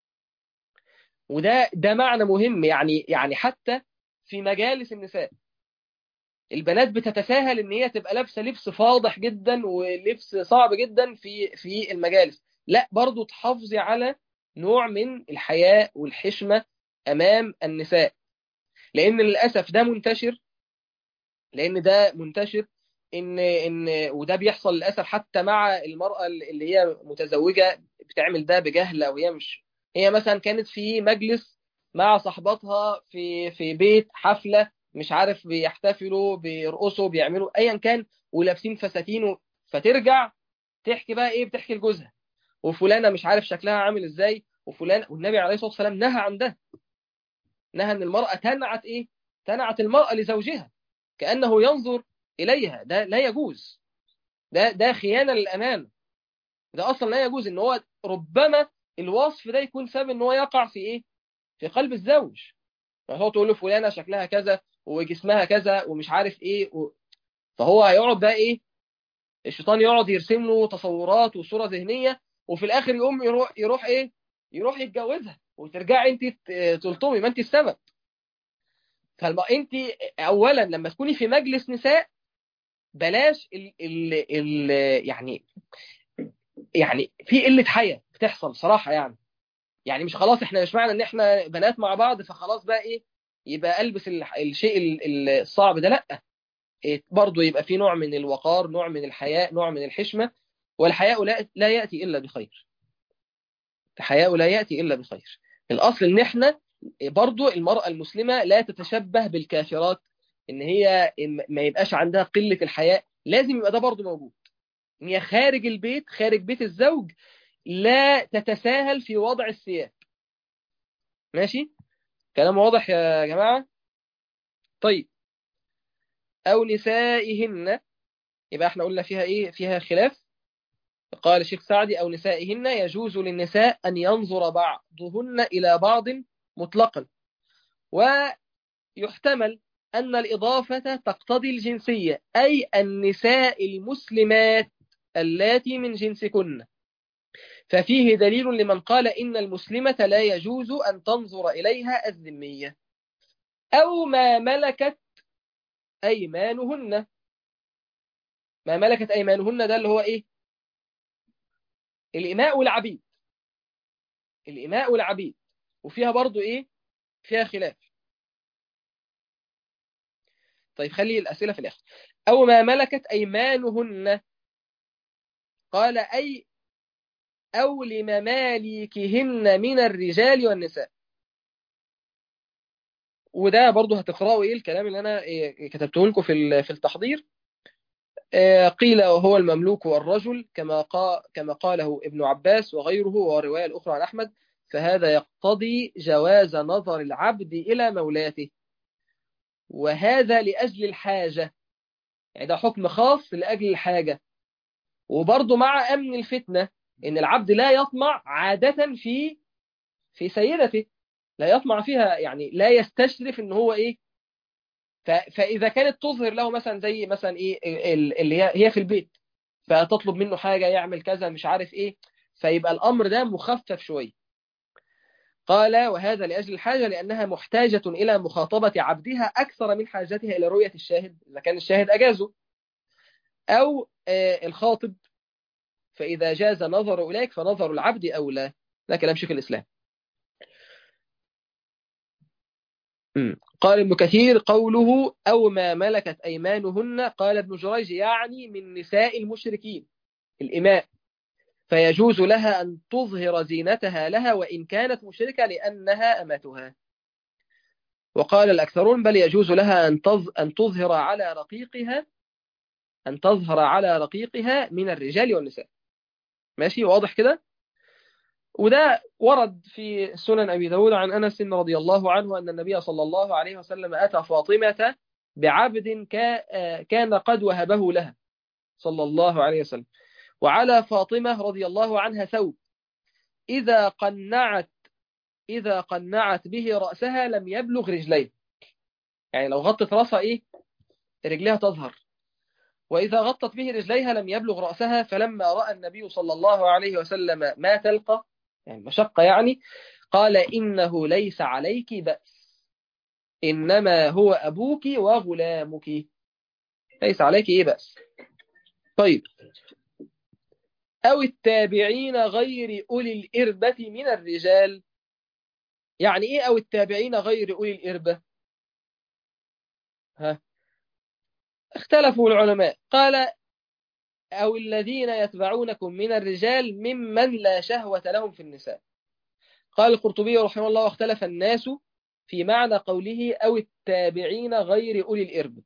[SPEAKER 1] وده ده معنى مهم يعني يعني حتى في مجالس النساء البنات بتتساهل ان هي تبقى لابسه لبس فاضح جدا ولبس صعب جدا في في المجالس لا برضو تحافظي على نوع من الحياء والحشمه امام النساء لان للاسف ده منتشر لان ده منتشر ان ان وده بيحصل للاسف حتى مع المراه اللي هي متزوجه بتعمل ده بجهل او هي مش هي مثلا كانت في مجلس مع صاحباتها في في بيت حفله مش عارف بيحتفلوا بيرقصوا بيعملوا ايا كان ولابسين فساتين فترجع تحكي بقى ايه بتحكي لجوزها وفلانه مش عارف شكلها عامل ازاي وفلان والنبي عليه الصلاه والسلام نهى عن ده نهى ان المراه تنعت ايه تنعت المراه لزوجها كانه ينظر اليها ده لا يجوز ده ده خيانه للامانه ده اصلا لا يجوز ان هو ربما الوصف ده يكون سبب ان هو يقع في ايه في قلب الزوج هو تقول له فلانه شكلها كذا وجسمها كذا ومش عارف ايه و... فهو هيقعد بقى ايه الشيطان يقعد يرسم له تصورات وصوره ذهنيه وفي الاخر يقوم يروح يروح ايه يروح يتجوزها وترجعي انت تلطمي ما انت السبب فالما انت اولا لما تكوني في مجلس نساء بلاش ال ال ال يعني يعني في قله حياه بتحصل صراحه يعني يعني مش خلاص احنا مش معنى ان احنا بنات مع بعض فخلاص بقى ايه يبقى البس الشيء الصعب ده لا إيه برضه يبقى في نوع من الوقار نوع من الحياء نوع من الحشمه والحياء لا, لا يأتي إلا بخير الحياء لا يأتي إلا بخير الأصل إن إحنا برضو المرأة المسلمة لا تتشبه بالكافرات إن هي ما يبقاش عندها قلة الحياء لازم يبقى ده برضو موجود إن هي خارج البيت خارج بيت الزوج لا تتساهل في وضع الثياب ماشي كلام واضح يا جماعة طيب أو نسائهن يبقى احنا قلنا فيها ايه فيها خلاف قال الشيخ سعدي أو نسائهن يجوز للنساء أن ينظر بعضهن إلى بعض مطلقا ويحتمل أن الإضافة تقتضي الجنسية أي النساء المسلمات اللاتي من جنسكن ففيه دليل لمن قال إن المسلمة لا يجوز أن تنظر إليها الذمية أو ما ملكت أيمانهن ما ملكت أيمانهن ده اللي هو إيه الإماء والعبيد الإماء والعبيد وفيها برضو إيه فيها خلاف طيب خلي الأسئلة في الآخر أو ما ملكت أيمانهن قال أي أو لمماليكهن من الرجال والنساء وده برضو هتقرأوا إيه الكلام اللي أنا إيه كتبته لكم في في التحضير قيل وهو المملوك والرجل كما قال كما قاله ابن عباس وغيره والرواية الأخرى عن أحمد فهذا يقتضي جواز نظر العبد إلى مولاته وهذا لأجل الحاجة يعني ده حكم خاص لأجل الحاجة وبرضه مع أمن الفتنة إن العبد لا يطمع عادة في في سيدته لا يطمع فيها يعني لا يستشرف إن هو إيه فإذا كانت تظهر له مثلا زي مثلا إيه اللي هي في البيت فتطلب منه حاجة يعمل كذا مش عارف إيه فيبقى الأمر ده مخفف شوية قال وهذا لأجل الحاجة لأنها محتاجة إلى مخاطبة عبدها أكثر من حاجتها إلى رؤية الشاهد إذا كان الشاهد أجازه أو الخاطب فإذا جاز نظر إليك فنظر العبد أولى ده كلام شيخ الإسلام قال ابن كثير قوله أو ما ملكت أيمانهن قال ابن جريج يعني من نساء المشركين الإماء فيجوز لها أن تظهر زينتها لها وإن كانت مشركة لأنها أمتها وقال الأكثرون بل يجوز لها أن أن تظهر على رقيقها أن تظهر على رقيقها من الرجال والنساء ماشي واضح كده وده ورد في سنن أبي داود عن أنس رضي الله عنه أن النبي صلى الله عليه وسلم أتى فاطمة بعبد كان قد وهبه لها صلى الله عليه وسلم وعلى فاطمة رضي الله عنها ثوب إذا قنعت إذا قنعت به رأسها لم يبلغ رجليه يعني لو غطت رأسها إيه رجليها تظهر وإذا غطت به رجليها لم يبلغ رأسها فلما رأى النبي صلى الله عليه وسلم ما تلقى يعني مشقة يعني قال إنه ليس عليك بأس إنما هو أبوك وغلامك ليس عليك إيه بأس طيب أو التابعين غير أولي الإربة من الرجال يعني إيه أو التابعين غير أولي الإربة ها اختلفوا العلماء قال أو الذين يتبعونكم من الرجال ممن لا شهوة لهم في النساء قال القرطبي رحمه الله واختلف الناس في معنى قوله أو التابعين غير أولي الإرب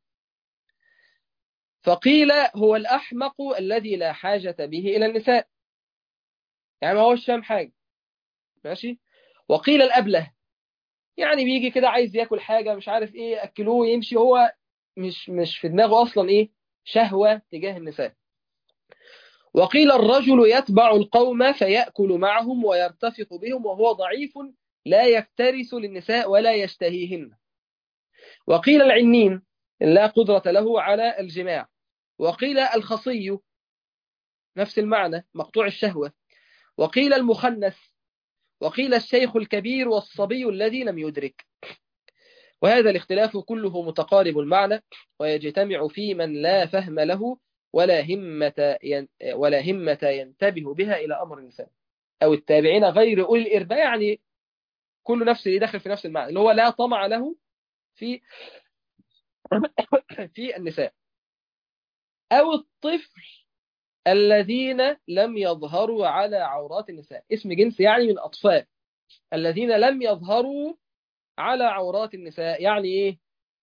[SPEAKER 1] فقيل هو الأحمق الذي لا حاجة به إلى النساء يعني ما هوش فاهم حاجة ماشي وقيل الأبله يعني بيجي كده عايز ياكل حاجة مش عارف ايه أكلوه يمشي هو مش مش في دماغه أصلا ايه شهوة تجاه النساء وقيل الرجل يتبع القوم فيأكل معهم ويرتفق بهم وهو ضعيف لا يفترس للنساء ولا يشتهيهن وقيل العنين لا قدرة له على الجماع وقيل الخصي نفس المعنى مقطوع الشهوة وقيل المخنث وقيل الشيخ الكبير والصبي الذي لم يدرك وهذا الاختلاف كله متقارب المعنى ويجتمع في من لا فهم له ولا همة ولا همة ينتبه بها إلى أمر الإنسان أو التابعين غير أولي الإرباء يعني كل نفس اللي داخل في نفس المعنى اللي هو لا طمع له في في النساء أو الطفل الذين لم يظهروا على عورات النساء اسم جنس يعني من أطفال الذين لم يظهروا على عورات النساء يعني إيه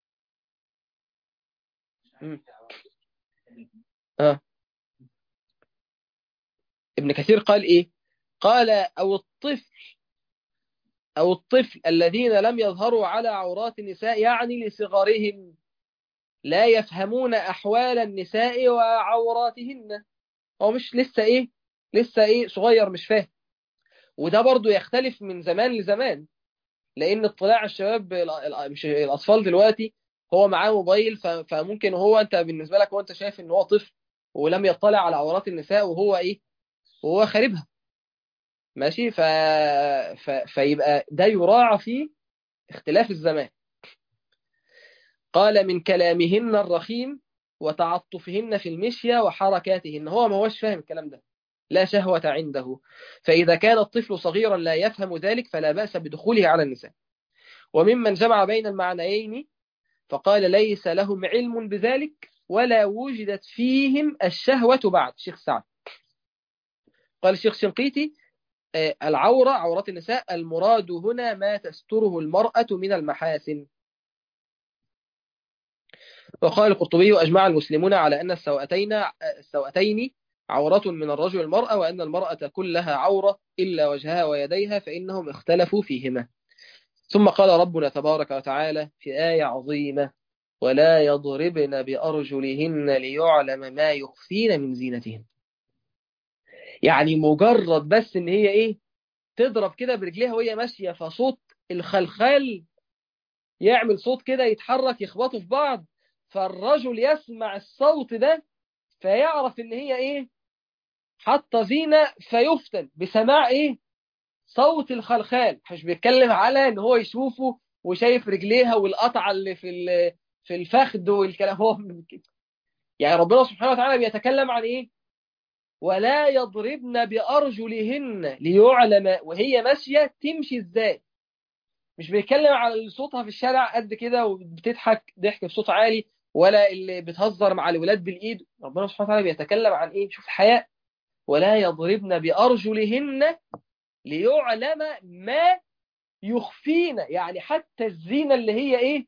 [SPEAKER 1] مم. آه. ابن كثير قال إيه قال أو الطفل أو الطفل الذين لم يظهروا على عورات النساء يعني لصغرهم لا يفهمون أحوال النساء وعوراتهن هو مش لسه إيه لسه إيه صغير مش فاهم وده برضو يختلف من زمان لزمان لأن اطلاع الشباب مش الأطفال دلوقتي هو معاه موبايل فممكن هو أنت بالنسبة لك وأنت شايف إن هو طفل ولم يطلع على عورات النساء وهو إيه وهو خاربها ماشي ف... ف... فيبقى ده يراعى في اختلاف الزمان قال من كلامهن الرخيم وتعطفهن في المشية وحركاتهن هو ما هوش فاهم الكلام ده لا شهوة عنده فإذا كان الطفل صغيرا لا يفهم ذلك فلا بأس بدخوله على النساء وممن جمع بين المعنيين فقال ليس لهم علم بذلك ولا وجدت فيهم الشهوة بعد شيخ سعد قال الشيخ شنقيتي العورة عورات النساء المراد هنا ما تستره المرأة من المحاسن وقال القرطبي أجمع المسلمون على أن السوأتين, السوأتين عورة من الرجل والمرأة وأن المرأة كلها عورة إلا وجهها ويديها فإنهم اختلفوا فيهما ثم قال ربنا تبارك وتعالى في آية عظيمة ولا يضربن بأرجلهن ليعلم ما يخفين من زينتهن يعني مجرد بس ان هي ايه تضرب كده برجليها وهي ماشيه فصوت الخلخال يعمل صوت كده يتحرك يخبطوا في بعض فالرجل يسمع الصوت ده فيعرف ان هي ايه حاطه زينه فيفتن بسماع ايه صوت الخلخال مش بيتكلم على ان هو يشوفه وشايف رجليها والقطعه اللي في في الفخذ والكلام هو يعني ربنا سبحانه وتعالى بيتكلم عن ايه ولا يضربن بأرجلهن ليعلم وهي ماشية تمشي ازاي مش بيتكلم على صوتها في الشارع قد كده وبتضحك ضحك بصوت عالي ولا اللي بتهزر مع الولاد بالإيد ربنا سبحانه وتعالى بيتكلم عن إيه شوف حياء ولا يضربن بأرجلهن ليعلم ما يخفين يعني حتى الزينة اللي هي إيه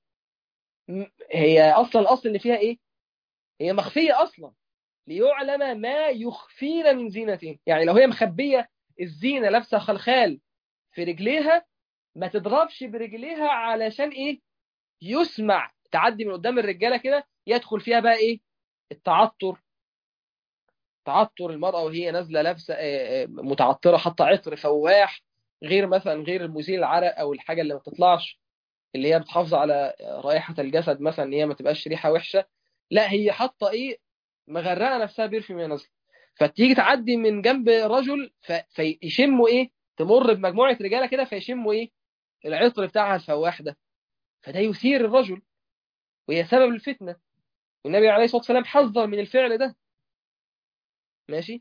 [SPEAKER 1] هي أصلا الأصل اللي فيها إيه هي مخفية أصلا ليعلم ما يخفين من زينتهم يعني لو هي مخبية الزينة لابسة خلخال في رجليها ما تضربش برجليها علشان ايه يسمع تعدي من قدام الرجالة كده يدخل فيها بقى ايه التعطر تعطر المرأة وهي نازلة لابسة متعطرة حاطة عطر فواح غير مثلا غير المزيل العرق او الحاجة اللي ما بتطلعش اللي هي بتحافظ على رائحة الجسد مثلا ان هي ما تبقاش ريحة وحشة لا هي حاطة ايه مغرقه نفسها بيرفيوم وهي نازله فتيجي تعدي من جنب رجل ف... فيشموا ايه تمر بمجموعه رجاله كده فيشموا ايه العطر بتاعها الفواح ده فده يثير الرجل وهي سبب الفتنه والنبي عليه الصلاه والسلام حذر من الفعل ده ماشي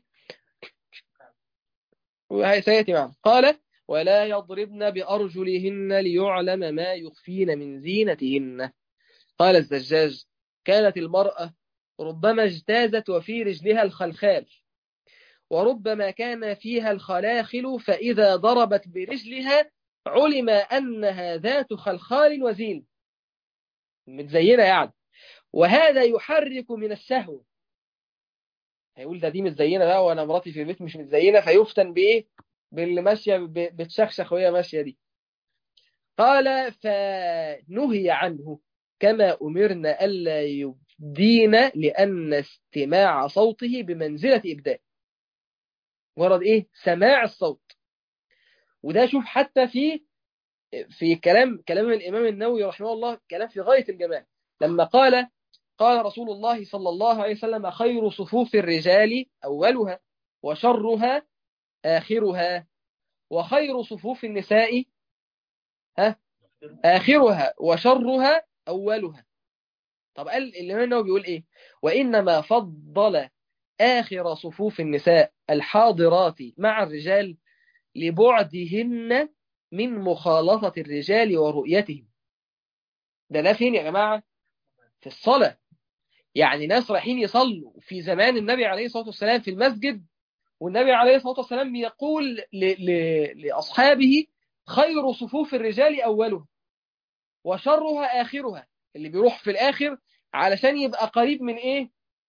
[SPEAKER 1] وسياتي معنا قال ولا يضربن بأرجلهن ليعلم ما يخفين من زينتهن قال الزجاج كانت المرأة ربما اجتازت وفي رجلها الخلخال وربما كان فيها الخلاخل فإذا ضربت برجلها علم أنها ذات خلخال وزين متزينة يعني وهذا يحرك من الشهوة هيقول ده دي متزينة بقى وأنا مراتي في البيت مش متزينة فيفتن بإيه باللي ماشية بتشخشخ وهي ماشية دي قال فنهي عنه كما أمرنا ألا يبدين لأن استماع صوته بمنزلة إبداء ورد إيه سماع الصوت وده شوف حتى في في كلام كلام الإمام النووي رحمه الله كلام في غاية الجمال لما قال قال رسول الله صلى الله عليه وسلم خير صفوف الرجال أولها وشرها آخرها وخير صفوف النساء ها آخرها وشرها أولها طب قال الإمام النووي بيقول إيه وإنما فضل آخر صفوف النساء الحاضرات مع الرجال لبعدهن من مخالطة الرجال ورؤيتهم ده ده فين يا جماعة في الصلاة يعني ناس رايحين يصلوا في زمان النبي عليه الصلاة والسلام في المسجد والنبي عليه الصلاة والسلام يقول ل... ل... لأصحابه خير صفوف الرجال أولها وشرها آخرها اللي بيروح في الآخر علشان يبقى قريب من إيه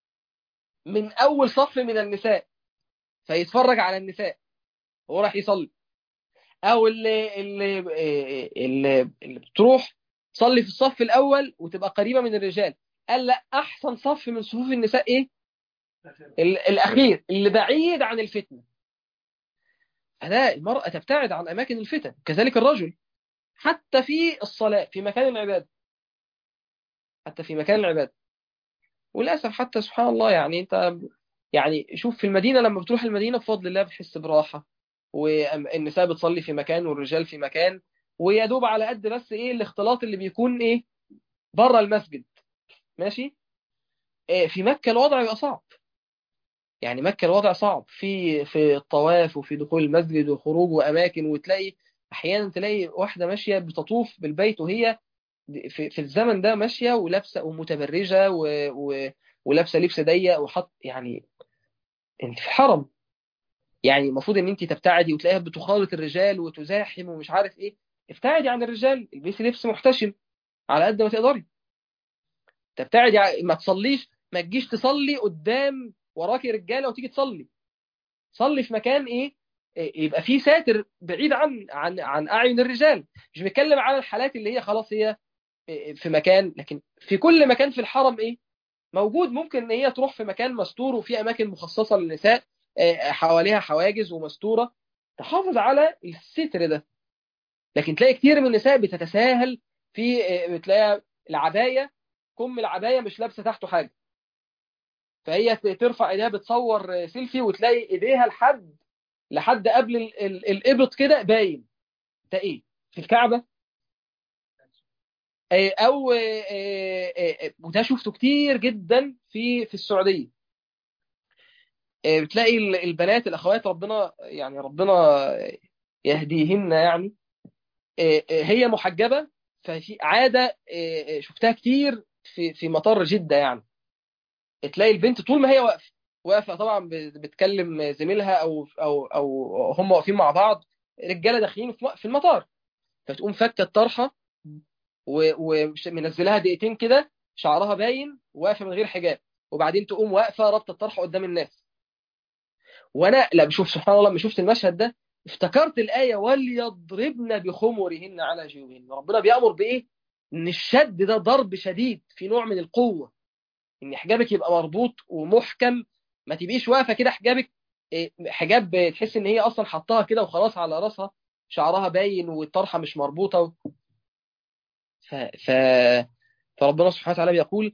[SPEAKER 1] من أول صف من النساء فيتفرج على النساء وهو راح يصلي أو اللي, اللي, اللي, اللي بتروح تصلي في الصف الأول وتبقى قريبة من الرجال قال لا أحسن صف من صفوف النساء إيه الأخير اللي بعيد عن الفتنة فلا المرأة تبتعد عن أماكن الفتن كذلك الرجل حتى في الصلاة في مكان العبادة حتى في مكان العبادة وللأسف حتى سبحان الله يعني أنت يعني شوف في المدينة لما بتروح المدينة بفضل الله بتحس براحة والنساء بتصلي في مكان والرجال في مكان ويا دوب على قد بس ايه الاختلاط اللي بيكون ايه بره المسجد ماشي إيه في مكة الوضع يبقى صعب يعني مكة الوضع صعب في في الطواف وفي دخول المسجد وخروج وأماكن وتلاقي أحيانا تلاقي واحدة ماشية بتطوف بالبيت وهي في, في الزمن ده ماشية ولابسة ومتبرجة و و ولابسة لبس ضيق وحط يعني انت في حرم يعني المفروض ان انت تبتعدي وتلاقيها بتخالط الرجال وتزاحم ومش عارف ايه ابتعدي عن الرجال البسي لبس محتشم على قد ما تقدري تبتعدي ما تصليش ما تجيش تصلي قدام وراكي رجاله وتيجي تصلي صلي في مكان ايه يبقى فيه ساتر بعيد عن عن عن اعين الرجال مش بتكلم على الحالات اللي هي خلاص هي في مكان لكن في كل مكان في الحرم ايه موجود ممكن ان هي تروح في مكان مستور وفي اماكن مخصصه للنساء حواليها حواجز ومستوره تحافظ على الستر ده لكن تلاقي كتير من النساء بتتساهل في بتلاقي العبايه كم العبايه مش لابسه تحته حاجه فهي ترفع ايديها بتصور سيلفي وتلاقي ايديها لحد لحد قبل الابط كده باين ده ايه في الكعبه او وده شفته كتير جدا في في السعوديه بتلاقي البنات الاخوات ربنا يعني ربنا يهديهن يعني هي محجبه ففي عاده شفتها كتير في في مطار جده يعني تلاقي البنت طول ما هي واقفه واقفه طبعا بتكلم زميلها او او او هم واقفين مع بعض رجاله داخلين في المطار فتقوم فكه الطرحه ومنزلها دقيقتين كده شعرها باين واقفه من غير حجاب وبعدين تقوم واقفه رابطه الطرحه قدام الناس وانا لا بشوف سبحان الله لما شفت المشهد ده افتكرت الايه وليضربن بخمرهن على جيوبهن ربنا بيامر بايه ان الشد ده ضرب شديد في نوع من القوه ان حجابك يبقى مربوط ومحكم ما تبقيش واقفه كده حجابك حجاب تحس ان هي اصلا حطها كده وخلاص على راسها شعرها باين والطرحه مش مربوطه و... ف... ف... فربنا سبحانه وتعالى بيقول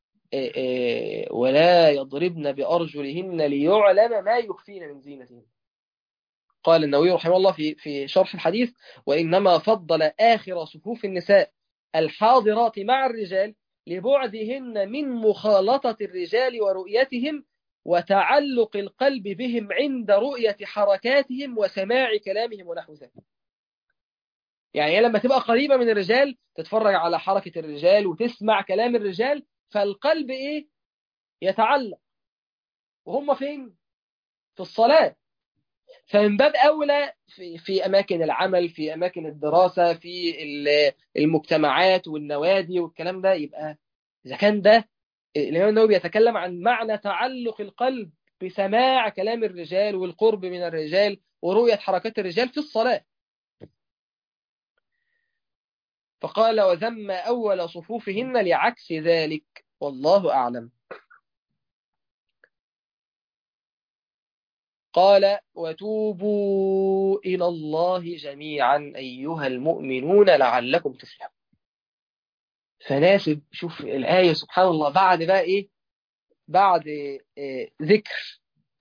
[SPEAKER 1] ولا يضربن بأرجلهن ليعلم ما يخفين من زينتهن قال النووي رحمه الله في في شرح الحديث وإنما فضل آخر صفوف النساء الحاضرات مع الرجال لبعدهن من مخالطة الرجال ورؤيتهم وتعلق القلب بهم عند رؤية حركاتهم وسماع كلامهم ونحو ذلك يعني هي لما تبقى قريبة من الرجال تتفرج على حركة الرجال وتسمع كلام الرجال فالقلب ايه يتعلق وهم فين في الصلاة فمن باب أولى في, في أماكن العمل في أماكن الدراسة في المجتمعات والنوادي والكلام ده يبقى إذا كان ده الإمام النووي بيتكلم عن معنى تعلق القلب بسماع كلام الرجال والقرب من الرجال ورؤية حركات الرجال في الصلاة فقال وذم أول صفوفهن لعكس ذلك والله أعلم قال وتوبوا إلى الله جميعا أيها المؤمنون لعلكم تفلحون فناسب شوف الآية سبحان الله بعد بقى إيه بعد إيه ذكر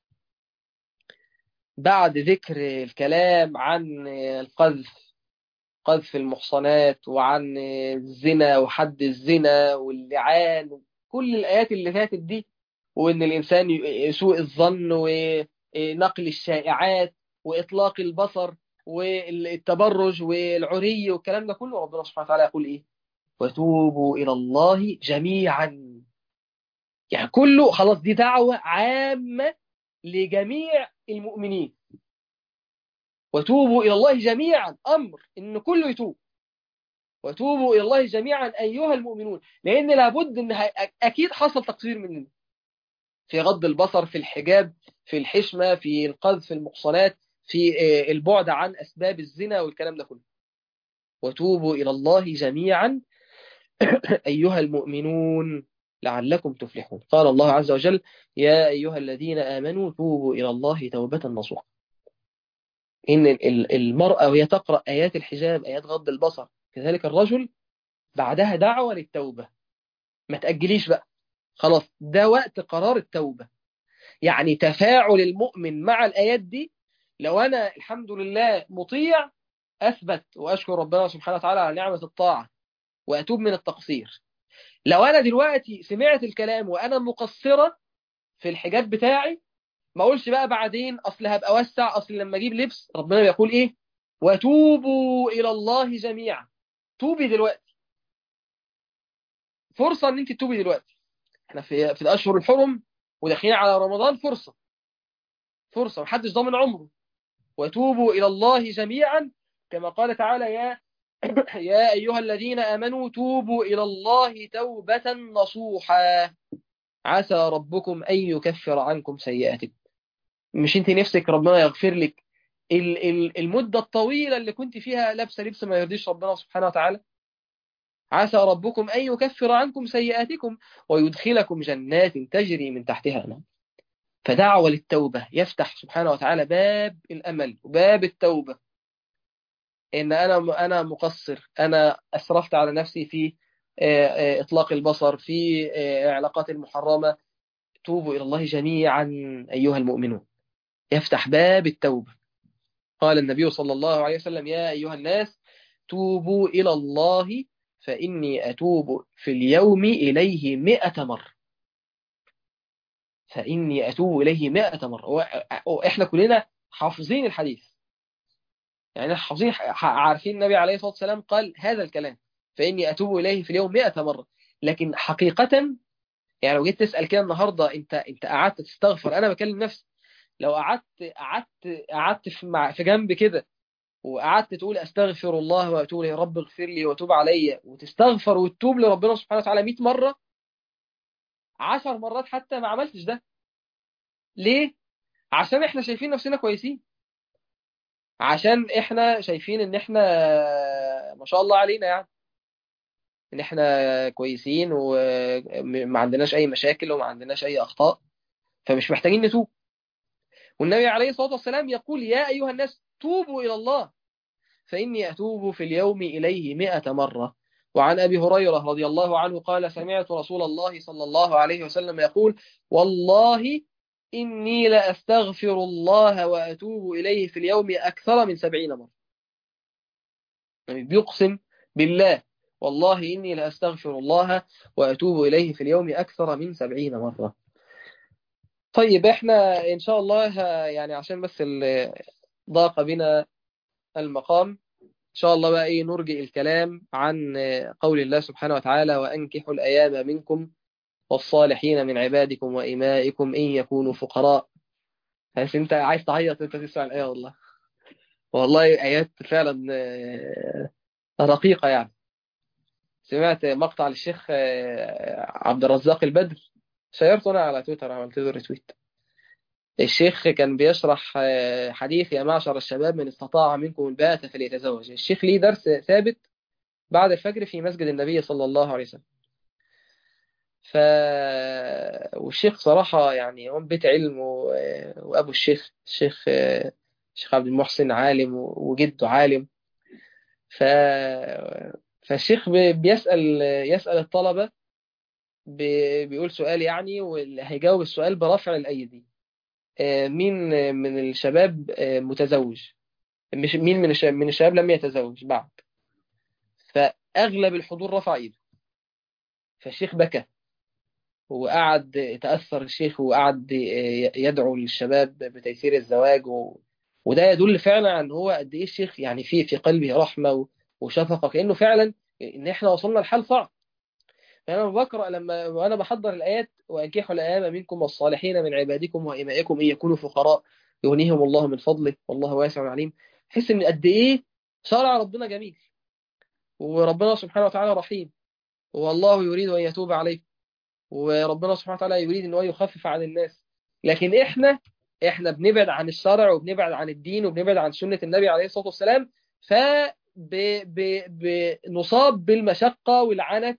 [SPEAKER 1] بعد ذكر الكلام عن القذف قذف المحصنات وعن الزنا وحد الزنا واللعان كل الآيات اللي فاتت دي وإن الإنسان يسوء الظن ونقل الشائعات وإطلاق البصر والتبرج والعري والكلام ده كله ربنا سبحانه وتعالى يقول إيه وتوبوا إلى الله جميعا يعني كله خلاص دي دعوة عامة لجميع المؤمنين وتوبوا إلى الله جميعا أمر إن كله يتوب وتوبوا إلى الله جميعا أيها المؤمنون لأن لابد إن أكيد حصل تقصير مننا في غض البصر في الحجاب في الحشمة في القذف في المحصنات في البعد عن أسباب الزنا والكلام ده كله وتوبوا إلى الله جميعا أيها المؤمنون لعلكم تفلحون قال الله عز وجل يا أيها الذين آمنوا توبوا إلى الله توبة نصوحا إن المرأة وهي تقرأ آيات الحجاب آيات غض البصر كذلك الرجل بعدها دعوة للتوبة ما تأجليش بقى خلاص ده وقت قرار التوبة يعني تفاعل المؤمن مع الآيات دي لو أنا الحمد لله مطيع أثبت وأشكر ربنا سبحانه وتعالى على نعمة الطاعة وأتوب من التقصير لو أنا دلوقتي سمعت الكلام وأنا مقصرة في الحجاب بتاعي ما أقولش بقى بعدين أصل هبقى أوسع أصل لما أجيب لبس ربنا بيقول إيه وتوبوا إلى الله جميعا توبي دلوقتي فرصة ان انت تتوبي دلوقتي احنا في في الاشهر الحرم وداخلين على رمضان فرصة فرصة محدش ضامن عمره وتوبوا الى الله جميعا كما قال تعالى يا يا ايها الذين امنوا توبوا الى الله توبة نصوحا عسى ربكم ان يكفر عنكم سيئاتكم مش انت نفسك ربنا يغفر لك المدة الطويلة اللي كنت فيها لابسة لبس ما يرضيش ربنا سبحانه وتعالى عسى ربكم أن يكفر عنكم سيئاتكم ويدخلكم جنات تجري من تحتها أنهار فدعوة للتوبة يفتح سبحانه وتعالى باب الأمل وباب التوبة إن أنا أنا مقصر أنا أسرفت على نفسي في إطلاق البصر في علاقات المحرمة توبوا إلى الله جميعا أيها المؤمنون يفتح باب التوبة قال النبي صلى الله عليه وسلم يا أيها الناس توبوا إلى الله فإني أتوب في اليوم إليه مئة مرة فإني أتوب إليه مئة مرة وإحنا كلنا حافظين الحديث يعني حافظين عارفين النبي عليه الصلاة والسلام قال هذا الكلام فإني أتوب إليه في اليوم مئة مرة لكن حقيقة يعني لو جيت تسأل كده النهاردة أنت أنت قعدت تستغفر أنا بكلم نفسي لو قعدت قعدت قعدت في مع في جنب كده وقعدت تقول استغفر الله واتوب يا رب اغفر لي وتوب عليا وتستغفر وتتوب لربنا سبحانه وتعالى 100 مره 10 مرات حتى ما عملتش ده ليه عشان احنا شايفين نفسنا كويسين عشان احنا شايفين ان احنا ما شاء الله علينا يعني ان احنا كويسين وما عندناش اي مشاكل وما عندناش اي اخطاء فمش محتاجين نتوب والنبي عليه الصلاة والسلام يقول يا أيها الناس توبوا إلى الله فإني أتوب في اليوم إليه مئة مرة وعن أبي هريرة رضي الله عنه قال سمعت رسول الله صلى الله عليه وسلم يقول والله إني لأستغفر الله وأتوب إليه في اليوم أكثر من سبعين مرة يعني بيقسم بالله والله إني لأستغفر الله وأتوب إليه في اليوم أكثر من سبعين مرة طيب احنا ان شاء الله يعني عشان بس ضاق بنا المقام ان شاء الله بقى ايه نرجئ الكلام عن قول الله سبحانه وتعالى وانكحوا الايام منكم والصالحين من عبادكم وإمائكم إن يكونوا فقراء بس انت عايز تعيط انت تسمع الآية والله والله آيات فعلا رقيقة يعني سمعت مقطع للشيخ عبد الرزاق البدر شيرته أنا على تويتر عملت له ريتويت الشيخ كان بيشرح حديث يا معشر الشباب من استطاع منكم الباءة فليتزوج الشيخ ليه درس ثابت بعد الفجر في مسجد النبي صلى الله عليه وسلم ف والشيخ صراحة يعني هو بيت علم و... وأبو الشيخ الشيخ الشيخ عبد المحسن عالم وجده عالم ف... فالشيخ بيسأل يسأل الطلبة بيقول سؤال يعني واللي هيجاوب السؤال برفع الأيدي مين من الشباب متزوج مش مين من الشباب من الشباب لم يتزوج بعد فأغلب الحضور رفع ايده فالشيخ بكى وقعد تأثر الشيخ وقعد يدعو للشباب بتيسير الزواج و... وده يدل فعلا عن هو قد ايه الشيخ يعني في في قلبه رحمة وشفقة كأنه فعلا ان احنا وصلنا لحال صعب فانا لما بقرا لما وانا بحضر الايات وانكحوا الايام منكم والصالحين من عبادكم وامائكم ان يكونوا فقراء يغنيهم الله من فضله والله واسع عليم تحس ان قد ايه شرع ربنا جميل وربنا سبحانه وتعالى رحيم والله يريد ان يتوب عليكم وربنا سبحانه وتعالى يريد ان هو يخفف عن الناس لكن احنا احنا بنبعد عن الشرع وبنبعد عن الدين وبنبعد عن سنة النبي عليه الصلاة والسلام فبنصاب بالمشقة والعنت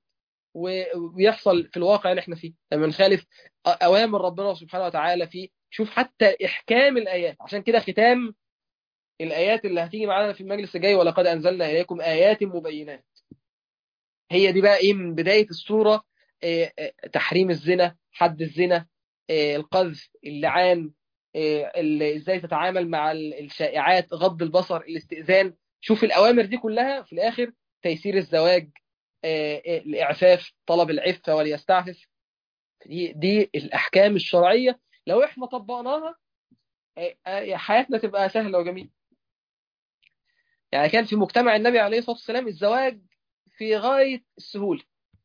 [SPEAKER 1] ويحصل في الواقع اللي احنا فيه لما نخالف اوامر ربنا سبحانه وتعالى في شوف حتى احكام الايات عشان كده ختام الايات اللي هتيجي معانا في المجلس الجاي ولقد انزلنا اليكم ايات مبينات هي دي بقى ايه من بداية السورة تحريم الزنا حد الزنا القذف اللعان ازاي تتعامل مع الشائعات غض البصر الاستئذان شوف الأوامر دي كلها في الآخر تيسير الزواج الإعفاف طلب العفة وليستعفف دي, دي الأحكام الشرعية لو احنا طبقناها حياتنا تبقى سهلة وجميلة يعني كان في مجتمع النبي عليه الصلاة والسلام الزواج في غاية السهولة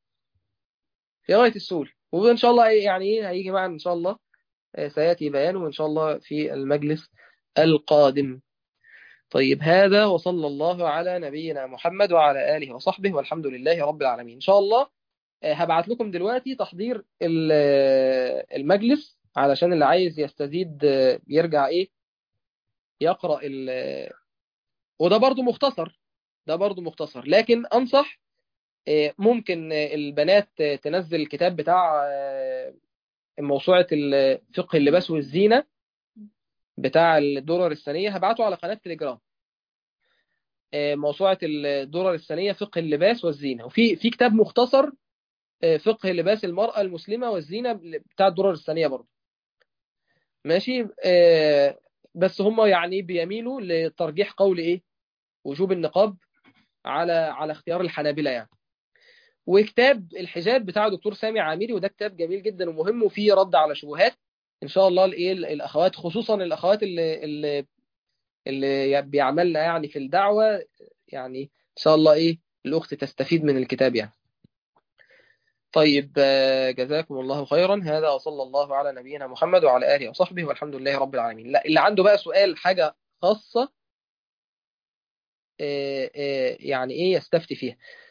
[SPEAKER 1] في غاية السهولة وإن شاء الله يعني إيه هيجي معنا إن شاء الله سيأتي بيانه إن شاء الله في المجلس القادم طيب هذا وصلى الله على نبينا محمد وعلى آله وصحبه والحمد لله رب العالمين إن شاء الله هبعت لكم دلوقتي تحضير المجلس علشان اللي عايز يستزيد يرجع إيه يقرأ ال وده برضو مختصر ده برضو مختصر لكن أنصح ممكن البنات تنزل الكتاب بتاع موسوعة فقه اللباس والزينة بتاع الدرر الثانية هبعته على قناة تليجرام موسوعة الدرر الثانية فقه اللباس والزينة وفي في كتاب مختصر فقه لباس المرأة المسلمة والزينة بتاع الدرر الثانية برضه ماشي بس هم يعني بيميلوا لترجيح قول ايه وجوب النقاب على على اختيار الحنابلة يعني وكتاب الحجاب بتاع دكتور سامي عامري وده كتاب جميل جدا ومهم وفيه رد على شبهات ان شاء الله الايه الاخوات خصوصا الاخوات اللي اللي اللي بيعملنا يعني في الدعوه يعني ان شاء الله ايه الاخت تستفيد من الكتاب يعني طيب جزاكم الله خيرا هذا وصلى الله على نبينا محمد وعلى اله وصحبه والحمد لله رب العالمين لا اللي عنده بقى سؤال حاجه خاصه يعني ايه يستفتي فيها